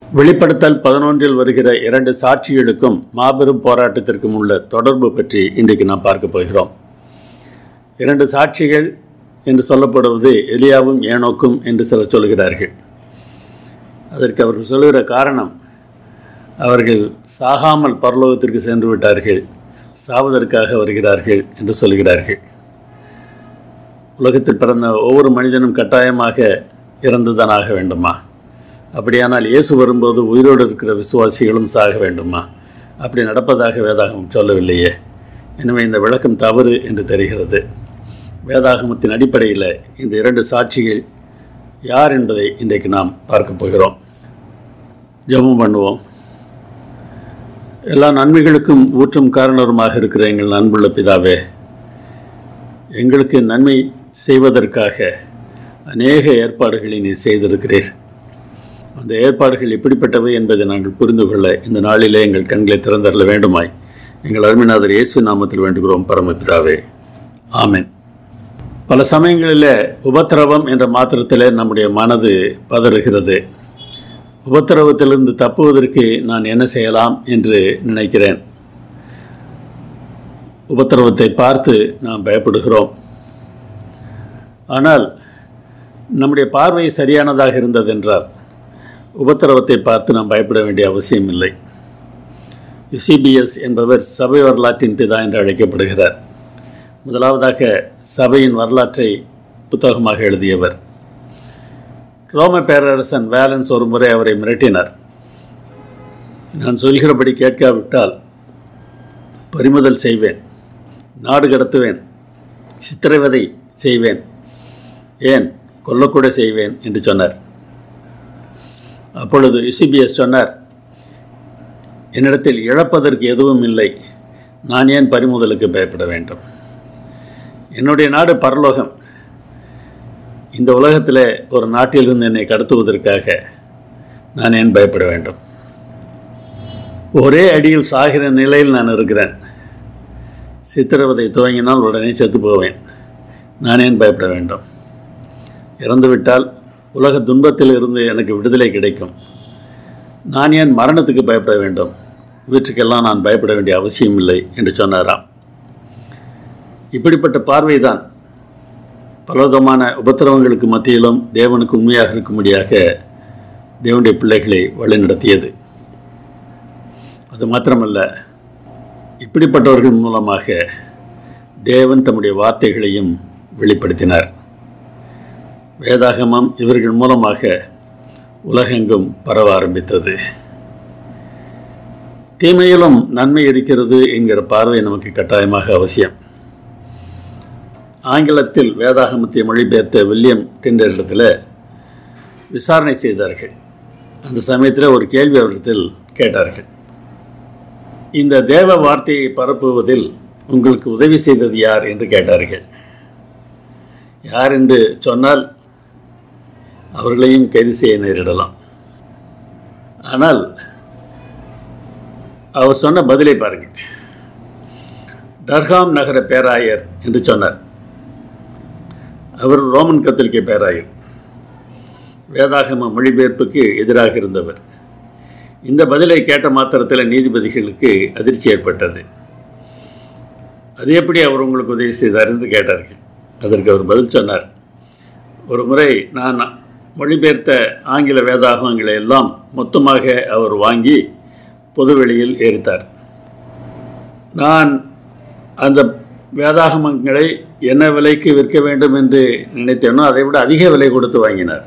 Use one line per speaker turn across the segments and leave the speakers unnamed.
வெளிப்படுத்தல் பதினொன்றில் வருகிற இரண்டு சாட்சிகளுக்கும் மாபெரும் போராட்டத்திற்கும் உள்ள தொடர்பு பற்றி இன்றைக்கு நாம் பார்க்க போகிறோம் இரண்டு சாட்சிகள் என்று சொல்லப்படுவது எலியாவும் ஏனோக்கும் என்று சிலர் சொல்கிறார்கள் அதற்கு அவர்கள் சொல்லுகிற காரணம் அவர்கள் சாகாமல் பரலோகத்திற்கு சென்று விட்டார்கள் சாவதற்காக வருகிறார்கள் என்று சொல்கிறார்கள் உலகத்தில் பிறந்த ஒவ்வொரு மனிதனும் கட்டாயமாக இறந்துதான் ஆக வேண்டுமா அப்படியானால் இயேசு வரும்போது உயிரோடு இருக்கிற விசுவாசிகளும் சாக வேண்டுமா அப்படி நடப்பதாக வேதாகமம் சொல்லவில்லையே எனவே இந்த விளக்கம் தவறு என்று தெரிகிறது வேதாகமத்தின் அடிப்படையில் இந்த இரண்டு சாட்சிகள் யார் என்பதை இன்றைக்கு நாம் பார்க்க போகிறோம் ஜெபம் பண்ணுவோம் எல்லா நன்மைகளுக்கும் ஊற்றும் காரணருமாக இருக்கிற எங்கள் அன்புள்ள பிதாவே எங்களுக்கு நன்மை செய்வதற்காக அநேக ஏற்பாடுகளை நீ செய்திருக்கிறீர் அந்த ஏற்பாடுகள் எப்படிப்பட்டவை என்பதை நாங்கள் புரிந்து கொள்ள இந்த நாளிலே எங்கள் கண்களை திறந்தரல வேண்டுமாய் எங்கள் அருமைநாதர் இயேசு நாமத்தில் வேண்டுகிறோம் பரமபிதாவே ஆமென் பல சமயங்களில் உபத்திரவம் என்ற மாத்திரத்திலே நம்முடைய மனது பதறுகிறது உபத்திரவத்திலிருந்து தப்புவதற்கு நான் என்ன செய்யலாம் என்று நினைக்கிறேன் உபத்திரவத்தை பார்த்து நாம் பயப்படுகிறோம் ஆனால் நம்முடைய பார்வை சரியானதாக இருந்ததென்றால் உபத்திரவத்தை பார்த்து நாம் பயப்பட வேண்டிய அவசியம் இல்லை யுசிபிஎஸ் என்பவர் சபை வரலாற்றின் பிதா என்று அழைக்கப்படுகிறார் முதலாவதாக சபையின் வரலாற்றை புத்தகமாக எழுதியவர் ரோம பேரரசன் வேலன்ஸ் ஒரு முறை அவரை மிரட்டினார் நான் சொல்கிறபடி கேட்காவிட்டால் பறிமுதல் செய்வேன் நாடு கடத்துவேன் சித்திரவதை செய்வேன் ஏன் கொல்லக்கூட செய்வேன் என்று சொன்னார் அப்பொழுது யுசிபிஎஸ் சொன்னார் என்னிடத்தில் இழப்பதற்கு எதுவும் இல்லை நான் ஏன் பறிமுதலுக்கு பயப்பட வேண்டும் என்னுடைய நாடு பரலோகம் இந்த உலகத்தில் ஒரு நாட்டிலிருந்து என்னை கடத்துவதற்காக நான் ஏன் பயப்பட வேண்டும் ஒரே அடியில் சாகிற நிலையில் நான் இருக்கிறேன் சித்திரவதை துவங்கினால் உடனே செத்து போவேன் நான் ஏன் பயப்பட வேண்டும் இறந்துவிட்டால் உலக துன்பத்தில் இருந்து எனக்கு விடுதலை கிடைக்கும் நான் ஏன் மரணத்துக்கு பயப்பட வேண்டும் இவற்றுக்கெல்லாம் நான் பயப்பட வேண்டிய அவசியம் இல்லை என்று சொன்னாராம் இப்படிப்பட்ட பார்வைதான் பலவிதமான உபத்திரவங்களுக்கு மத்தியிலும் தேவனுக்கு உண்மையாக இருக்கும்படியாக தேவனுடைய பிள்ளைகளை வழிநடத்தியது அது மாத்திரமல்ல இப்படிப்பட்டவர்கள் மூலமாக தேவன் தம்முடைய வார்த்தைகளையும் வெளிப்படுத்தினார் வேதாகமம் இவர்கள் மூலமாக உலகெங்கும் பரவ ஆரம்பித்தது தீமையிலும் நன்மை இருக்கிறது என்கிற பார்வை நமக்கு கட்டாயமாக அவசியம் ஆங்கிலத்தில் வேதாகமத்தை மொழிபெயர்த்த வில்லியம் டிண்டரிடத்தில் விசாரணை செய்தார்கள் அந்த சமயத்தில் ஒரு கேள்வி அவரிடத்தில் கேட்டார்கள் இந்த தேவ வார்த்தையை பரப்புவதில் உங்களுக்கு உதவி செய்தது யார் என்று கேட்டார்கள் யார் என்று சொன்னால் அவர்களையும் கைது செய்ய நேரிடலாம் ஆனால் அவர் சொன்ன பதிலை பாருங்கள் டர்ஹாம் நகர பேராயர் என்று சொன்னார் அவர் ரோமன் கத்தோலிக்க பேராயர் வேதாகம மொழிபெயர்ப்புக்கு எதிராக இருந்தவர் இந்த பதிலை கேட்ட மாத்திரத்தில் நீதிபதிகளுக்கு அதிர்ச்சி ஏற்பட்டது அது எப்படி அவர் உங்களுக்கு உதவி செய்தார் என்று கேட்டார்கள் அதற்கு அவர் பதில் சொன்னார் ஒரு முறை நான் மொழிபெயர்த்த ஆங்கில வேதாகமங்களை எல்லாம் மொத்தமாக அவர் வாங்கி பொதுவெளியில் எரித்தார் நான் அந்த வேதாகமங்களை என்ன விலைக்கு விற்க வேண்டும் என்று நினைத்தேனோ அதை விட அதிக விலை கொடுத்து வாங்கினார்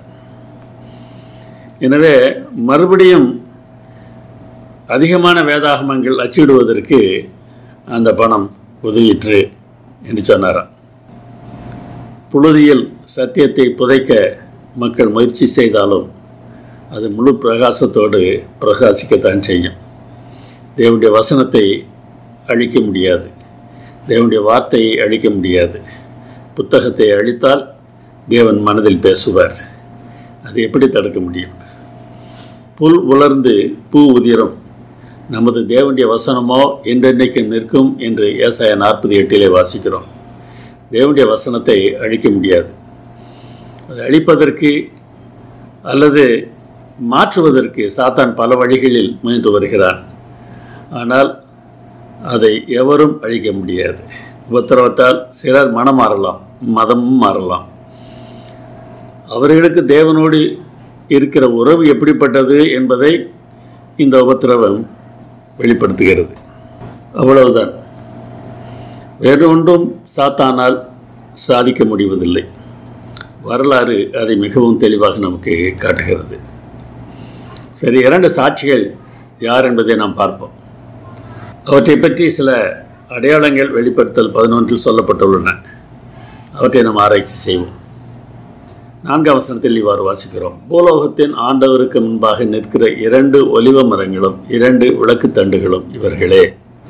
எனவே மறுபடியும் அதிகமான வேதாகமங்கள் அச்சிடுவதற்கு அந்த பணம் உதவிற்று என்று சொன்னாராம் புழுதியில் சத்தியத்தை புதைக்க மக்கள் முயற்சி செய்தாலும் அது முழு பிரகாசத்தோடு பிரகாசிக்கத்தான் செய்யும் தேவனுடைய வசனத்தை அழிக்க முடியாது தேவனுடைய வார்த்தையை அழிக்க முடியாது புத்தகத்தை அழித்தால் தேவன் மனதில் பேசுவார் அது எப்படி தடுக்க முடியும் புல் உலர்ந்து பூ உதிரும் நமது தேவனுடைய வசனமோ என்றென்றைக்கும் நிற்கும் என்று ஏசாய நாற்பது எட்டிலே வாசிக்கிறோம் தேவனுடைய வசனத்தை அழிக்க முடியாது அதை அழிப்பதற்கு அல்லது மாற்றுவதற்கு சாத்தான் பல வழிகளில் முயன்று வருகிறான் ஆனால் அதை எவரும் அழிக்க முடியாது உபத்திரவத்தால் சிலர் மனம் மாறலாம் மதமும் மாறலாம் அவர்களுக்கு தேவனோடு இருக்கிற உறவு எப்படிப்பட்டது என்பதை இந்த உபத்திரவம் வெளிப்படுத்துகிறது அவ்வளவுதான் வேறு ஒன்றும் சாத்தானால் சாதிக்க முடிவதில்லை வரலாறு அதை மிகவும் தெளிவாக நமக்கு காட்டுகிறது சரி இரண்டு சாட்சிகள் யார் என்பதை நாம் பார்ப்போம் அவற்றை பற்றி சில அடையாளங்கள் வெளிப்படுத்தல் பதினொன்றில் சொல்லப்பட்டுள்ளன அவற்றை நாம் ஆராய்ச்சி செய்வோம் நான்காம் வசனத்தில் இவ்வாறு வாசிக்கிறோம் பூலோகத்தின் ஆண்டவருக்கு முன்பாக நிற்கிற இரண்டு ஒலிவ மரங்களும் இரண்டு விளக்குத் தண்டுகளும் இவர்களே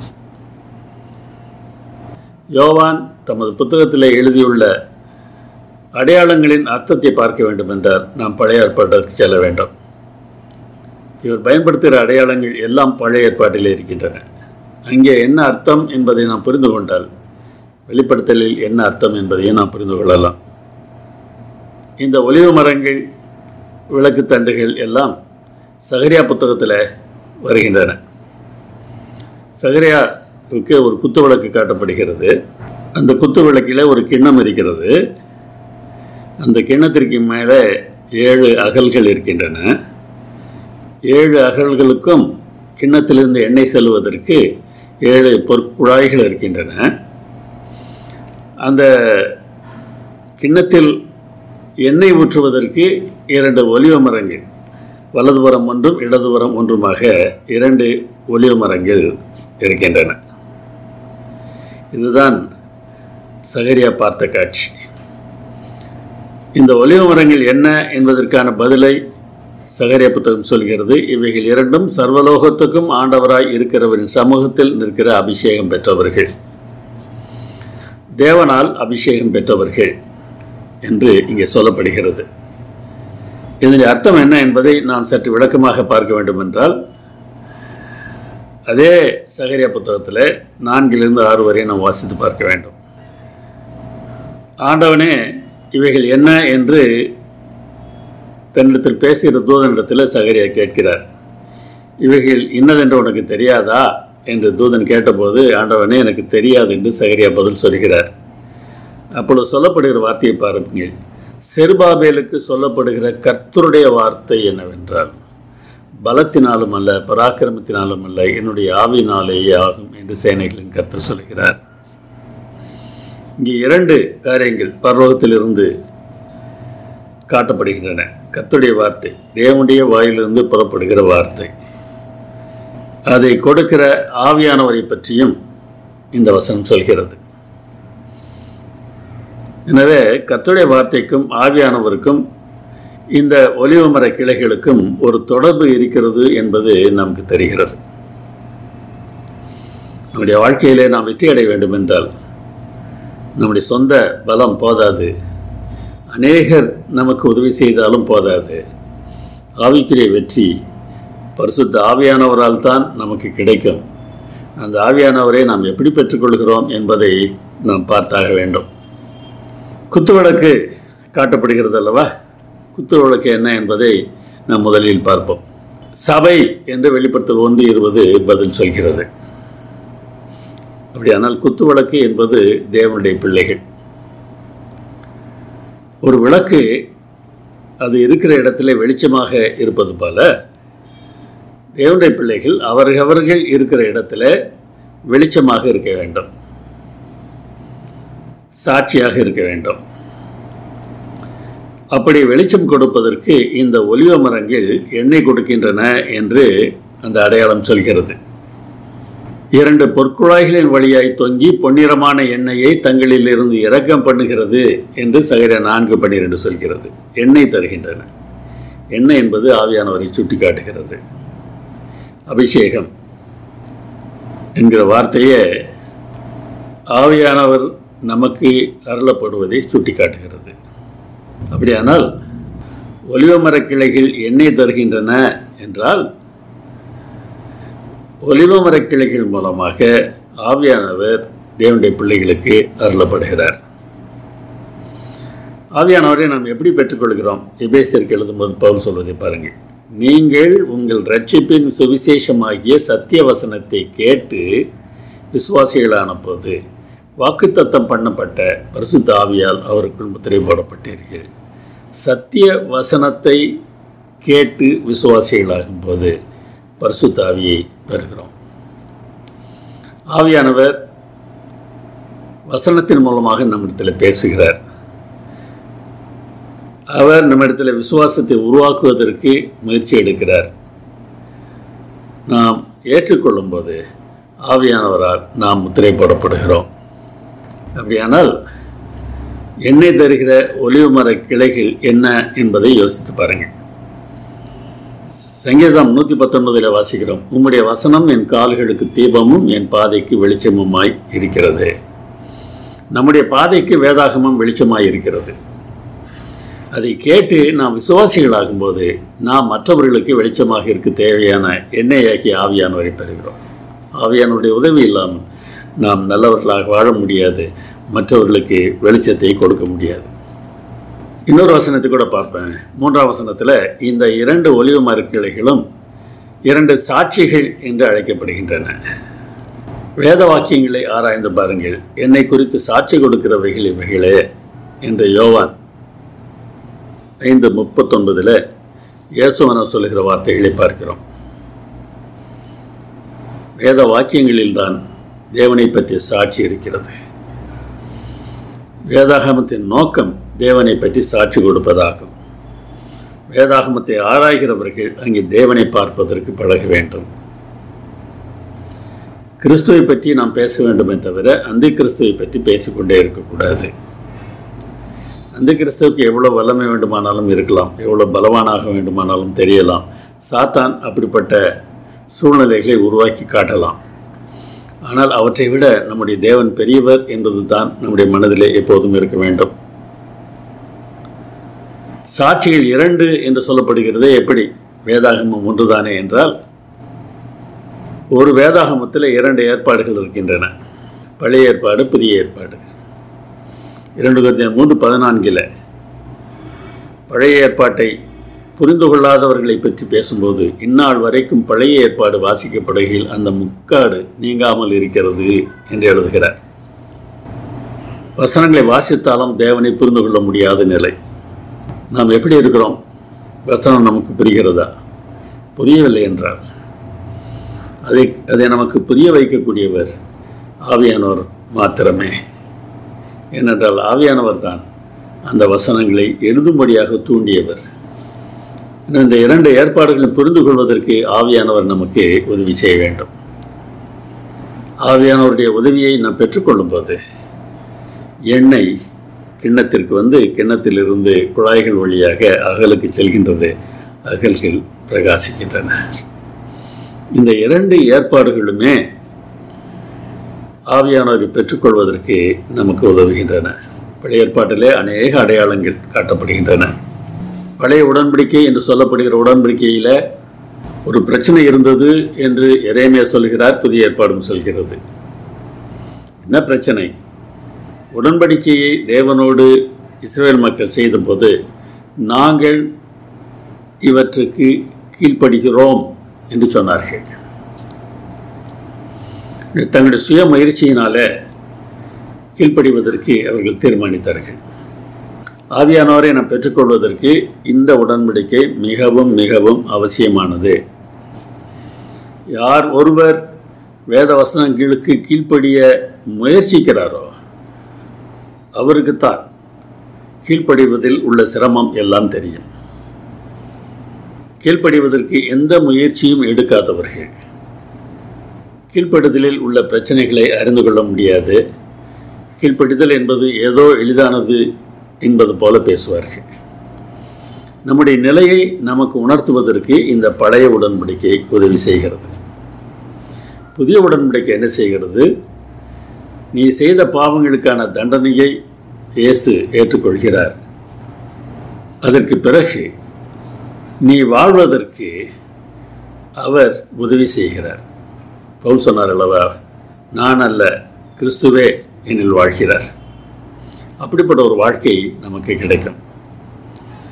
யோவான் தமது புத்தகத்திலே எழுதியுள்ள அடையாளங்களின் அர்த்தத்தை பார்க்க வேண்டும் என்றால் நாம் பழைய ஏற்பாட்டிற்கு செல்ல வேண்டும் இவர் பயன்படுத்துகிற அடையாளங்கள் எல்லாம் பழைய ஏற்பாட்டிலே இருக்கின்றன அங்கே என்ன அர்த்தம் என்பதை நாம் புரிந்து கொண்டால் வெளிப்படுத்தலில் என்ன அர்த்தம் என்பதையும் நாம் புரிந்து கொள்ளலாம் இந்த ஒலிவு மரங்கள் விளக்குத் தண்டுகள் எல்லாம் சகரியா புத்தகத்தில் வருகின்றன சகரியாவுக்கு ஒரு குத்து விளக்கு காட்டப்படுகிறது அந்த குத்து விளக்கில் ஒரு கிண்ணம் இருக்கிறது அந்த கிண்ணத்திற்கு மேலே ஏழு அகல்கள் இருக்கின்றன ஏழு அகல்களுக்கும் கிண்ணத்திலிருந்து எண்ணெய் செல்வதற்கு ஏழு பொற்குழாய்கள் இருக்கின்றன அந்த கிண்ணத்தில் எண்ணெய் ஊற்றுவதற்கு இரண்டு ஒலிவ மரங்கள் வலதுபுறம் ஒன்றும் இடதுபுறம் ஒன்றுமாக இரண்டு ஒலிவ மரங்கள் இருக்கின்றன இதுதான் சகரியா பார்த்த காட்சி இந்த ஒலிவ மரங்கள் என்ன என்பதற்கான பதிலை சகரியா புத்தகம் சொல்கிறது இவைகள் இரண்டும் சர்வலோகத்துக்கும் ஆண்டவராய் இருக்கிறவரின் சமூகத்தில் நிற்கிற அபிஷேகம் பெற்றவர்கள் தேவனால் அபிஷேகம் பெற்றவர்கள் என்று இங்கே சொல்லப்படுகிறது இதனுடைய அர்த்தம் என்ன என்பதை நான் சற்று விளக்கமாக பார்க்க வேண்டும் என்றால் அதே சகரியா புத்தகத்தில் நான்கிலிருந்து ஆறு வரை நாம் வாசித்து பார்க்க வேண்டும் ஆண்டவனே இவைகள் என்ன என்று தன்னிடத்தில் பேசுகிற தூதனிடத்தில் சகரியா கேட்கிறார் இவைகள் இன்னதென்று உனக்கு தெரியாதா என்று தூதன் கேட்டபோது ஆண்டவனே எனக்கு தெரியாது என்று சகரியா பதில் சொல்கிறார் அப்பொழுது சொல்லப்படுகிற வார்த்தையை பாருங்கள் செருபாபேலுக்கு சொல்லப்படுகிற கர்த்தருடைய வார்த்தை என்னவென்றால் பலத்தினாலும் அல்ல பராக்கிரமத்தினாலும் அல்ல என்னுடைய ஆவியினாலேயே ஆகும் என்று சேனைகளின் கர்த்தர் சொல்கிறார் இங்கே இரண்டு காரியங்கள் பரலோகத்திலிருந்து காட்டப்படுகின்றன கர்த்தருடைய வார்த்தை தேவனுடைய வாயிலிருந்து புறப்படுகிற வார்த்தை அதை கொடுக்கிற ஆவியானவரை பற்றியும் இந்த வசனம் சொல்கிறது எனவே கர்த்தருடைய வார்த்தைக்கும் ஆவியானவருக்கும் இந்த ஒலிவ மர கிளைகளுக்கும் ஒரு தொடர்பு இருக்கிறது என்பது நமக்கு தெரிகிறது நம்முடைய வாழ்க்கையிலே நாம் வெற்றி அடைய வேண்டும் என்றால் நம்முடைய சொந்த பலம் போதாது அநேகர் நமக்கு உதவி செய்தாலும் போதாது ஆவிக்குரிய வெற்றி பரிசுத்த ஆவியானவரால் தான் நமக்கு கிடைக்கும் அந்த ஆவியானவரை நாம் எப்படி பெற்றுக்கொள்கிறோம் என்பதை நாம் பார்த்தாக வேண்டும் குத்துவிளக்கு காட்டப்படுகிறது அல்லவா குத்துவிளக்கு என்ன என்பதை நாம் முதலில் பார்ப்போம் சபை என்று வெளிப்படுத்தல் ஒன்று இருபது பதில் சொல்கிறது அப்படியானால் குத்துவிளக்கு என்பது தேவனுடைய பிள்ளைகள் ஒரு விளக்கு அது இருக்கிற இடத்துல வெளிச்சமாக இருப்பது போல தேவனுடைய பிள்ளைகள் அவரவர்கள் இருக்கிற இடத்துல வெளிச்சமாக இருக்க வேண்டும் சாட்சியாக இருக்க வேண்டும் அப்படி வெளிச்சம் கொடுப்பதற்கு இந்த ஒலிவ மரங்கள் எண்ணெய் கொடுக்கின்றன என்று அந்த அடையாளம் சொல்கிறது இரண்டு பொற்குழாய்களின் வழியாய் தொங்கி பொன்னிறமான எண்ணெயை தங்களில் இருந்து இறக்கம் பண்ணுகிறது என்று சகர நான்கு பன்னிரண்டு சொல்கிறது எண்ணெய் தருகின்றன எண்ணெய் என்பது ஆவியானவரை சுட்டி காட்டுகிறது அபிஷேகம் என்கிற வார்த்தையே ஆவியானவர் நமக்கு அருளப்படுவதை சுட்டி காட்டுகிறது அப்படியானால் ஒலிவ மரக் கிளைகள் எண்ணெய் தருகின்றன என்றால் ஒலிவ மரக் கிளைகள் மூலமாக ஆவியானவர் தேவனுடைய பிள்ளைகளுக்கு அருளப்படுகிறார் ஆவியானவரை நாம் எப்படி பெற்றுக்கொள்கிறோம் எபேசியருக்கு எழுதும்போது பவுல் சொல்வதை பாருங்கள் நீங்கள் உங்கள் ரட்சிப்பின் சுவிசேஷமாகிய சத்திய வசனத்தை கேட்டு விசுவாசிகளான போது வாக்குத்தத்தம் பண்ணப்பட்ட பரிசுத்த ஆவியால் அவருக்குள் முத்திரை போடப்பட்டீர்கள் சத்திய வசனத்தை கேட்டு விசுவாசிகளாகும் போது பரிசுத்த ஆவியை பெறுகிறோம் ஆவியானவர் வசனத்தின் மூலமாக நம்மிடத்தில் பேசுகிறார் அவர் நம்மிடத்தில் விசுவாசத்தை உருவாக்குவதற்கு முயற்சி எடுக்கிறார் நாம் ஏற்றுக்கொள்ளும்போது ஆவியானவரால் நாம் முத்திரை போடப்படுகிறோம் அப்படியானால் எண்ணெய் தருகிற ஒலிவு மர கிளைகள் என்ன என்பதை யோசித்து பாருங்கள் சங்கீதம் நூற்றி பத்தொன்பதில் வாசிக்கிறோம் உம்முடைய வசனம் என் கால்களுக்கு தீபமும் என் பாதைக்கு வெளிச்சமுமாய் இருக்கிறது நம்முடைய பாதைக்கு வேதாகமம் வெளிச்சமாய் இருக்கிறது அதை கேட்டு நாம் விசுவாசிகளாகும்போது நாம் மற்றவர்களுக்கு வெளிச்சமாக இருக்க தேவையான எண்ணெயாகி ஆவியானவரை பெறுகிறோம் ஆவியானுடைய உதவி இல்லாமல் நாம் நல்லவர்களாக வாழ முடியாது மற்றவர்களுக்கு வெளிச்சத்தை கொடுக்க முடியாது இன்னொரு வசனத்தை கூட பார்ப்பேன் மூன்றாம் வசனத்தில் இந்த இரண்டு ஒலிவு மறுக்கிளைகளும் இரண்டு சாட்சிகள் என்று அழைக்கப்படுகின்றன வேத வாக்கியங்களை ஆராய்ந்து பாருங்கள் என்னை குறித்து சாட்சி கொடுக்கிறவைகள் இவைகளே என்ற யோவான் ஐந்து முப்பத்தொன்பதில் இயேசுவன சொல்லுகிற வார்த்தைகளை பார்க்கிறோம் வேத வாக்கியங்களில்தான் தேவனை பற்றிய சாட்சி இருக்கிறது வேதாகமத்தின் நோக்கம் தேவனை பற்றி சாட்சி கொடுப்பதாகும் வேதாகமத்தை ஆராய்கிறவர்கள் அங்கே தேவனை பார்ப்பதற்கு பழக வேண்டும் கிறிஸ்துவை பற்றி நாம் பேச வேண்டுமே தவிர அந்த கிறிஸ்துவை பற்றி பேசிக்கொண்டே இருக்கக்கூடாது அந்த கிறிஸ்துவுக்கு எவ்வளோ வல்லமை வேண்டுமானாலும் இருக்கலாம் எவ்வளோ பலவானாக வேண்டுமானாலும் தெரியலாம் சாத்தான் அப்படிப்பட்ட சூழ்நிலைகளை உருவாக்கி காட்டலாம் ஆனால் அவற்றை விட நம்முடைய தேவன் பெரியவர் என்பது தான் நம்முடைய மனதிலே எப்போதும் இருக்க வேண்டும் சாட்சிகள் இரண்டு என்று சொல்லப்படுகிறது எப்படி வேதாகமம் ஒன்றுதானே என்றால் ஒரு வேதாகமத்தில் இரண்டு ஏற்பாடுகள் இருக்கின்றன பழைய ஏற்பாடு புதிய ஏற்பாடு இரண்டு கருத்திய மூன்று பதினான்கில் பழைய ஏற்பாட்டை புரிந்து கொள்ளாதவர்களை பற்றி பேசும்போது இந்நாள் வரைக்கும் பழைய ஏற்பாடு வாசிக்கப்படுகையில் அந்த முக்காடு நீங்காமல் இருக்கிறது என்று எழுதுகிறார் வசனங்களை வாசித்தாலும் தேவனை புரிந்து கொள்ள முடியாத நிலை நாம் எப்படி இருக்கிறோம் வசனம் நமக்கு புரிகிறதா புரியவில்லை என்றால் அதை அதை நமக்கு புரிய வைக்கக்கூடியவர் ஆவியானவர் மாத்திரமே ஏனென்றால் ஆவியானவர் தான் அந்த வசனங்களை எழுதும்படியாக தூண்டியவர் இந்த இரண்டு ஏற்பாடுகளை புரிந்து கொள்வதற்கு ஆவியானவர் நமக்கு உதவி செய்ய வேண்டும் ஆவியானவருடைய உதவியை நாம் பெற்றுக்கொள்ளும் போது எண்ணெய் கிண்ணத்திற்கு வந்து கிண்ணத்திலிருந்து குழாய்கள் வழியாக அகலுக்கு செல்கின்றது அகல்கள் பிரகாசிக்கின்றன இந்த இரண்டு ஏற்பாடுகளுமே ஆவியானவரை பெற்றுக்கொள்வதற்கு நமக்கு உதவுகின்றன பழைய ஏற்பாட்டிலே அநேக அடையாளங்கள் காட்டப்படுகின்றன பழைய உடன்படிக்கை என்று சொல்லப்படுகிற உடன்படிக்கையில் ஒரு பிரச்சனை இருந்தது என்று எரேமியா சொல்கிறார் புதிய ஏற்பாடும் சொல்கிறது என்ன பிரச்சனை உடன்படிக்கையை தேவனோடு இஸ்ரேல் மக்கள் செய்தபோது நாங்கள் இவற்றுக்கு கீழ்ப்படுகிறோம் என்று சொன்னார்கள் தங்களுடைய சுய முயற்சியினால கீழ்ப்படிவதற்கு அவர்கள் தீர்மானித்தார்கள் ஆவியானவரை நாம் பெற்றுக்கொள்வதற்கு இந்த உடன்படிக்கை மிகவும் மிகவும் அவசியமானது யார் ஒருவர் வேத வசனங்களுக்கு கீழ்ப்படிய முயற்சிக்கிறாரோ அவருக்குத்தான் கீழ்ப்படிவதில் உள்ள சிரமம் எல்லாம் தெரியும் கீழ்ப்படிவதற்கு எந்த முயற்சியும் எடுக்காதவர்கள் கீழ்ப்படுதலில் உள்ள பிரச்சனைகளை அறிந்து கொள்ள முடியாது கீழ்ப்படிதல் என்பது ஏதோ எளிதானது என்பது போல பேசுவார்கள் நம்முடைய நிலையை நமக்கு உணர்த்துவதற்கு இந்த பழைய உடன்படிக்கை உதவி செய்கிறது புதிய உடன்படிக்கை என்ன செய்கிறது நீ செய்த பாவங்களுக்கான தண்டனையை இயேசு ஏற்றுக்கொள்கிறார் அதற்கு பிறகு நீ வாழ்வதற்கு அவர் உதவி செய்கிறார் பவுல் சொன்னார் அல்லவா நான் அல்ல கிறிஸ்துவே என்னில் வாழ்கிறார் அப்படிப்பட்ட ஒரு வாழ்க்கை நமக்கு கிடைக்கும்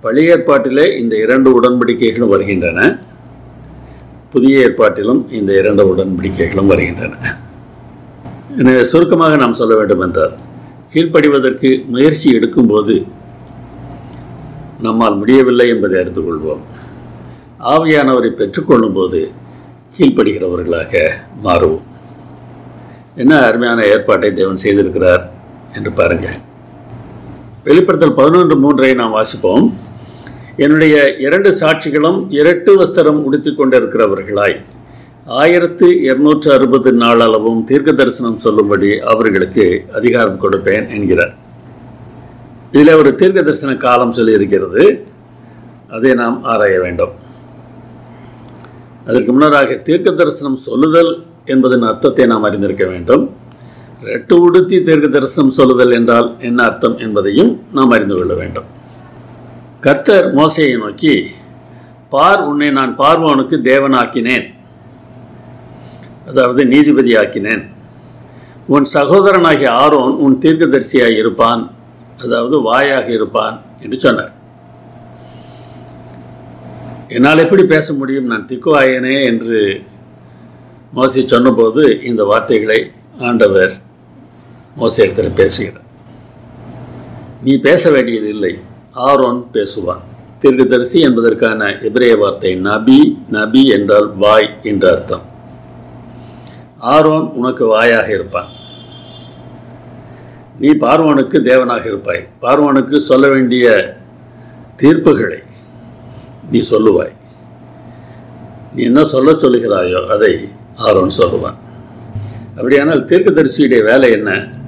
பழைய ஏற்பாட்டிலே இந்த இரண்டு உடன்படிக்கைகளும் வருகின்றன புதிய ஏற்பாட்டிலும் இந்த இரண்டு உடன்படிக்கைகளும் வருகின்றன எனவே சுருக்கமாக நாம் சொல்ல வேண்டும் என்றால் கீழ்ப்படிவதற்கு முயற்சி எடுக்கும்போது நம்மால் முடியவில்லை என்பதை அறிந்து கொள்வோம் ஆவியானவரை பெற்றுக்கொள்ளும் போது கீழ்ப்படுகிறவர்களாக மாறுவோம் என்ன அருமையான ஏற்பாட்டை தேவன் செய்திருக்கிறார் என்று பாருங்கள் வெளிப்படுத்தல் பதினொன்று மூன்றை நாம் வாசிப்போம் என்னுடைய இரண்டு சாட்சிகளும் இரட்டு வஸ்திரம் உடுத்திக் கொண்டிருக்கிறவர்களாய் ஆயிரத்து இருநூற்று அறுபது நாளளவும் தீர்க்க தரிசனம் சொல்லும்படி அவர்களுக்கு அதிகாரம் கொடுப்பேன் என்கிறார் இதில் ஒரு தீர்க்க தரிசன காலம் சொல்லியிருக்கிறது அதை நாம் ஆராய வேண்டும் அதற்கு முன்னராக தீர்க்க தரிசனம் சொல்லுதல் என்பதன் அர்த்தத்தை நாம் அறிந்திருக்க வேண்டும் ரெட்டு உடுத்தி தீர்க்க தரிசனம் சொல்லுதல் என்றால் என்ன அர்த்தம் என்பதையும் நாம் அறிந்து கொள்ள வேண்டும் கர்த்தர் மோசையை நோக்கி பார் உன்னை நான் பார்வோனுக்கு தேவனாக்கினேன் அதாவது நீதிபதி ஆக்கினேன் உன் சகோதரனாகிய ஆரோன் உன் தீர்க்கதரிசியாக இருப்பான் அதாவது வாயாக இருப்பான் என்று சொன்னார் என்னால் எப்படி பேச முடியும் நான் திக்குவாயனே என்று மோசி சொன்னபோது இந்த வார்த்தைகளை ஆண்டவர் மோச இடத்துல பேசுகிறார் நீ பேச வேண்டியது இல்லை ஆரோன் பேசுவான் தீர்க்கதரிசி என்பதற்கான எபிரேய வார்த்தை நபி நபி என்றால் வாய் என்ற அர்த்தம் ஆரோன் உனக்கு வாயாக இருப்பான் நீ பார்வோனுக்கு தேவனாக இருப்பாய் பார்வோனுக்கு சொல்ல வேண்டிய தீர்ப்புகளை நீ சொல்லுவாய் நீ என்ன சொல்ல சொல்லுகிறாயோ அதை ஆரோன் சொல்லுவான் அப்படியானால் தீர்க்கதரிசியுடைய வேலை என்ன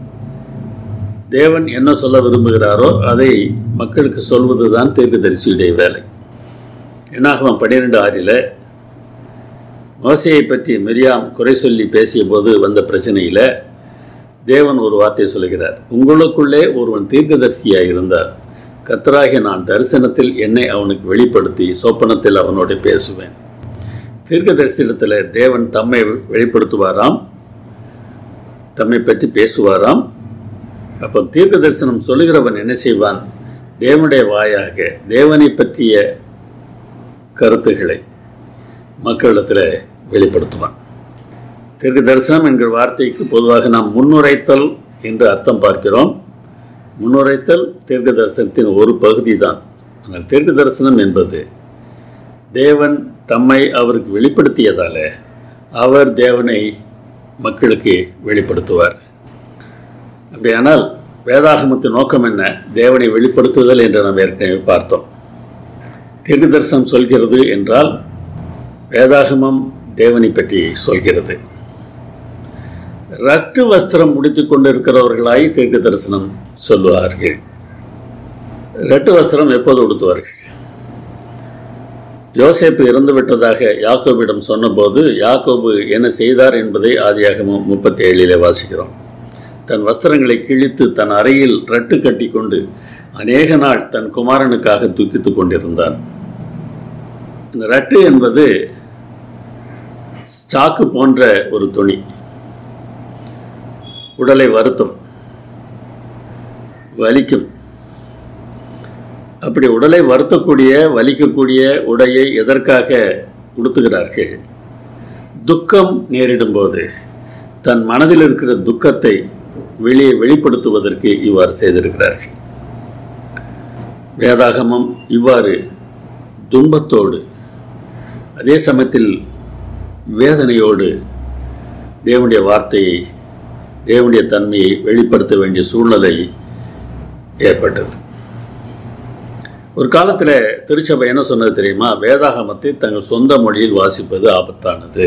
தேவன் என்ன சொல்ல விரும்புகிறாரோ அதை மக்களுக்கு சொல்வது தான் தீர்க்கதரிசியுடைய வேலை என்னாகமம் பன்னிரெண்டு ஆறில் மோசையை பற்றி மெரியாம் குறை சொல்லி பேசிய போது வந்த பிரச்சனையில் தேவன் ஒரு வார்த்தை சொல்கிறார் உங்களுக்குள்ளே ஒருவன் தீர்க்கதரிசியாக இருந்தார் கத்தராகிய நான் தரிசனத்தில் என்னை அவனுக்கு வெளிப்படுத்தி சொப்பனத்தில் அவனோடு பேசுவேன் தீர்க்க தரிசனத்தில் தேவன் தம்மை வெளிப்படுத்துவாராம் தம்மை பற்றி பேசுவாராம் அப்போ தீர்க்க தரிசனம் சொல்லுகிறவன் என்ன செய்வான் தேவனுடைய வாயாக தேவனை பற்றிய கருத்துக்களை மக்களிடத்தில் வெளிப்படுத்துவான் தீர்க்க தரிசனம் என்கிற வார்த்தைக்கு பொதுவாக நாம் முன்னுரைத்தல் என்று அர்த்தம் பார்க்கிறோம் முன்னுரைத்தல் தீர்க்க தரிசனத்தின் ஒரு பகுதி தான் ஆனால் தீர்க்க தரிசனம் என்பது தேவன் தம்மை அவருக்கு வெளிப்படுத்தியதால அவர் தேவனை மக்களுக்கு வெளிப்படுத்துவார் அப்படியானால் வேதாகமத்தின் நோக்கம் என்ன தேவனை வெளிப்படுத்துதல் என்று நாம் ஏற்கனவே பார்த்தோம் தீர்க்க தரிசனம் சொல்கிறது என்றால் வேதாகமம் தேவனை பற்றி சொல்கிறது ரட்டு வஸ்திரம் முடித்துக் கொண்டிருக்கிறவர்களாய் தீர்க்க தரிசனம் சொல்லுவார்கள் ரட்டு வஸ்திரம் எப்போது உடுத்துவார்கள் யோசேப்பு இறந்து விட்டதாக யாக்கோபிடம் சொன்னபோது யாக்கோபு என்ன செய்தார் என்பதை ஆதியாகமம் முப்பத்தி ஏழிலே வாசிக்கிறோம் தன் வஸ்திரங்களை கிழித்து தன் அறையில் ரட்டு கட்டி கொண்டு அநேக நாள் தன் குமாரனுக்காக துக்கித்துக் கொண்டிருந்தான் இந்த ரட்டு என்பது ஸ்டாக்கு போன்ற ஒரு துணி உடலை வருத்தும் வலிக்கும் அப்படி உடலை வருத்தக்கூடிய வலிக்கக்கூடிய உடையை எதற்காக உடுத்துகிறார்கள் துக்கம் நேரிடும்போது தன் மனதில் இருக்கிற துக்கத்தை வெளியே வெளிப்படுத்துவதற்கு இவ்வாறு செய்திருக்கிறார்கள் வேதாகமம் இவ்வாறு துன்பத்தோடு அதே சமயத்தில் வேதனையோடு தேவனுடைய வார்த்தையை தேவனுடைய தன்மையை வெளிப்படுத்த வேண்டிய சூழ்நிலை ஏற்பட்டது ஒரு காலத்தில் திருச்சபை என்ன சொன்னது தெரியுமா வேதாகமத்தை தங்கள் சொந்த மொழியில் வாசிப்பது ஆபத்தானது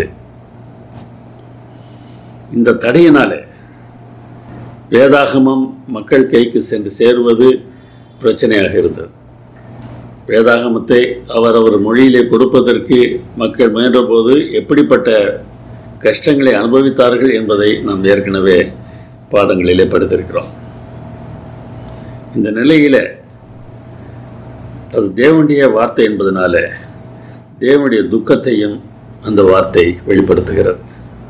இந்த தடையினாலே வேதாகமம் மக்கள் கைக்கு சென்று சேருவது பிரச்சனையாக இருந்தது வேதாகமத்தை அவரவர் மொழியிலே கொடுப்பதற்கு மக்கள் முயன்றபோது எப்படிப்பட்ட கஷ்டங்களை அனுபவித்தார்கள் என்பதை நாம் ஏற்கனவே பாடங்களிலே படித்திருக்கிறோம் இந்த நிலையில் அது தேவனுடைய வார்த்தை என்பதனால தேவனுடைய துக்கத்தையும் அந்த வார்த்தை வெளிப்படுத்துகிறது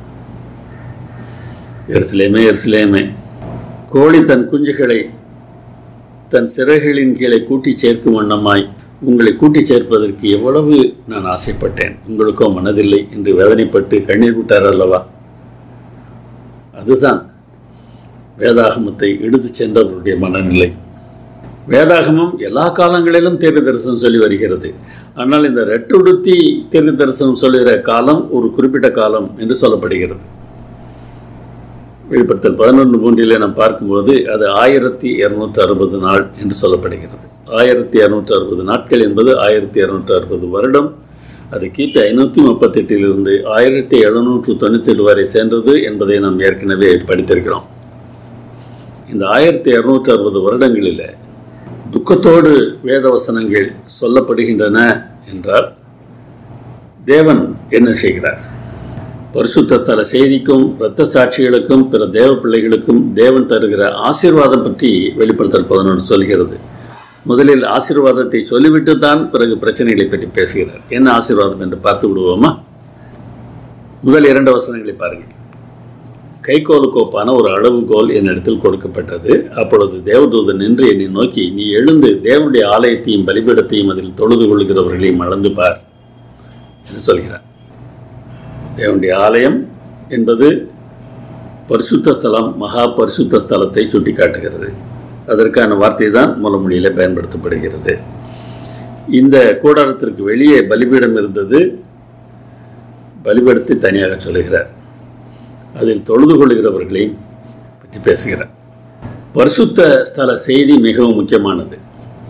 எருசலேமே எருசலேமே கோழி தன் குஞ்சுகளை தன் சிறகுகளின் கீழே கூட்டி சேர்க்கும் வண்ணமாய் உங்களை கூட்டிச் சேர்ப்பதற்கு எவ்வளவு நான் ஆசைப்பட்டேன் உங்களுக்கோ மனதில்லை என்று வேதனைப்பட்டு கண்ணீர் விட்டார் அல்லவா அதுதான் வேதாகமத்தை எடுத்துச் சென்றவருடைய மனநிலை வேதாகமம் எல்லா காலங்களிலும் தீர்க்க தரிசனம் சொல்லி வருகிறது ஆனால் இந்த ரெட்டுடுத்தி தீர்க்க தரிசனம் சொல்லுகிற காலம் ஒரு குறிப்பிட்ட காலம் என்று சொல்லப்படுகிறது வெளிப்படுத்தல் பதினொன்று மூன்றிலே நாம் பார்க்கும்போது அது ஆயிரத்தி இரநூற்றி அறுபது நாள் என்று சொல்லப்படுகிறது ஆயிரத்தி இரநூற்றி அறுபது நாட்கள் என்பது ஆயிரத்தி இரநூற்றி அறுபது வருடம் அது கிபி ஐநூற்றி முப்பத்தெட்டிலிருந்து ஆயிரத்தி எழுநூற்று தொண்ணூத்தேழு வரை சென்றது என்பதை நாம் ஏற்கனவே படித்திருக்கிறோம் இந்த ஆயிரத்தி இரநூற்றி அறுபது வருடங்களில் துக்கத்தோடு வேதவசனங்கள் சொல்லப்படுகின்றன என்றால் தேவன் என்ன செய்கிறார் பரிசுத்த ஸ்தல செய்திக்கும் இரத்த சாட்சிகளுக்கும் பிற தேவ பிள்ளைகளுக்கும் தேவன் தருகிற ஆசீர்வாதம் பற்றி வெளிப்படுத்தல் பதினொன்று சொல்கிறது முதலில் ஆசீர்வாதத்தை சொல்லிவிட்டு தான் பிறகு பிரச்சனைகளை பற்றி பேசுகிறார் என்ன ஆசீர்வாதம் என்று பார்த்து விடுவோமா முதல் இரண்டு வசனங்களை பாருங்கள் கைகோலுக்கோப்பான ஒரு அளவுகோல் என்னிடத்தில் கொடுக்கப்பட்டது அப்பொழுது தேவதூதன் நின்று என்னை நோக்கி நீ எழுந்து தேவனுடைய ஆலயத்தையும் பலிபீடத்தையும் அதில் தொழுது கொள்கிறவர்களையும் அளந்து பார் என்று சொல்கிறார் தேவனுடைய ஆலயம் என்பது பரிசுத்த ஸ்தலம் மகா பரிசுத்த ஸ்தலத்தை சுட்டிக்காட்டுகிறது அதற்கான வார்த்தை தான் மூலமொழியில் பயன்படுத்தப்படுகிறது இந்த கூடாரத்திற்கு வெளியே பலிபீடம் இருந்தது பலிபீடத்தை தனியாக சொல்லுகிறார் அதில் தொழுது கொள்கிறவர்களையும் பற்றி பேசுகிறார் பரிசுத்த ஸ்தல செய்தி மிகவும் முக்கியமானது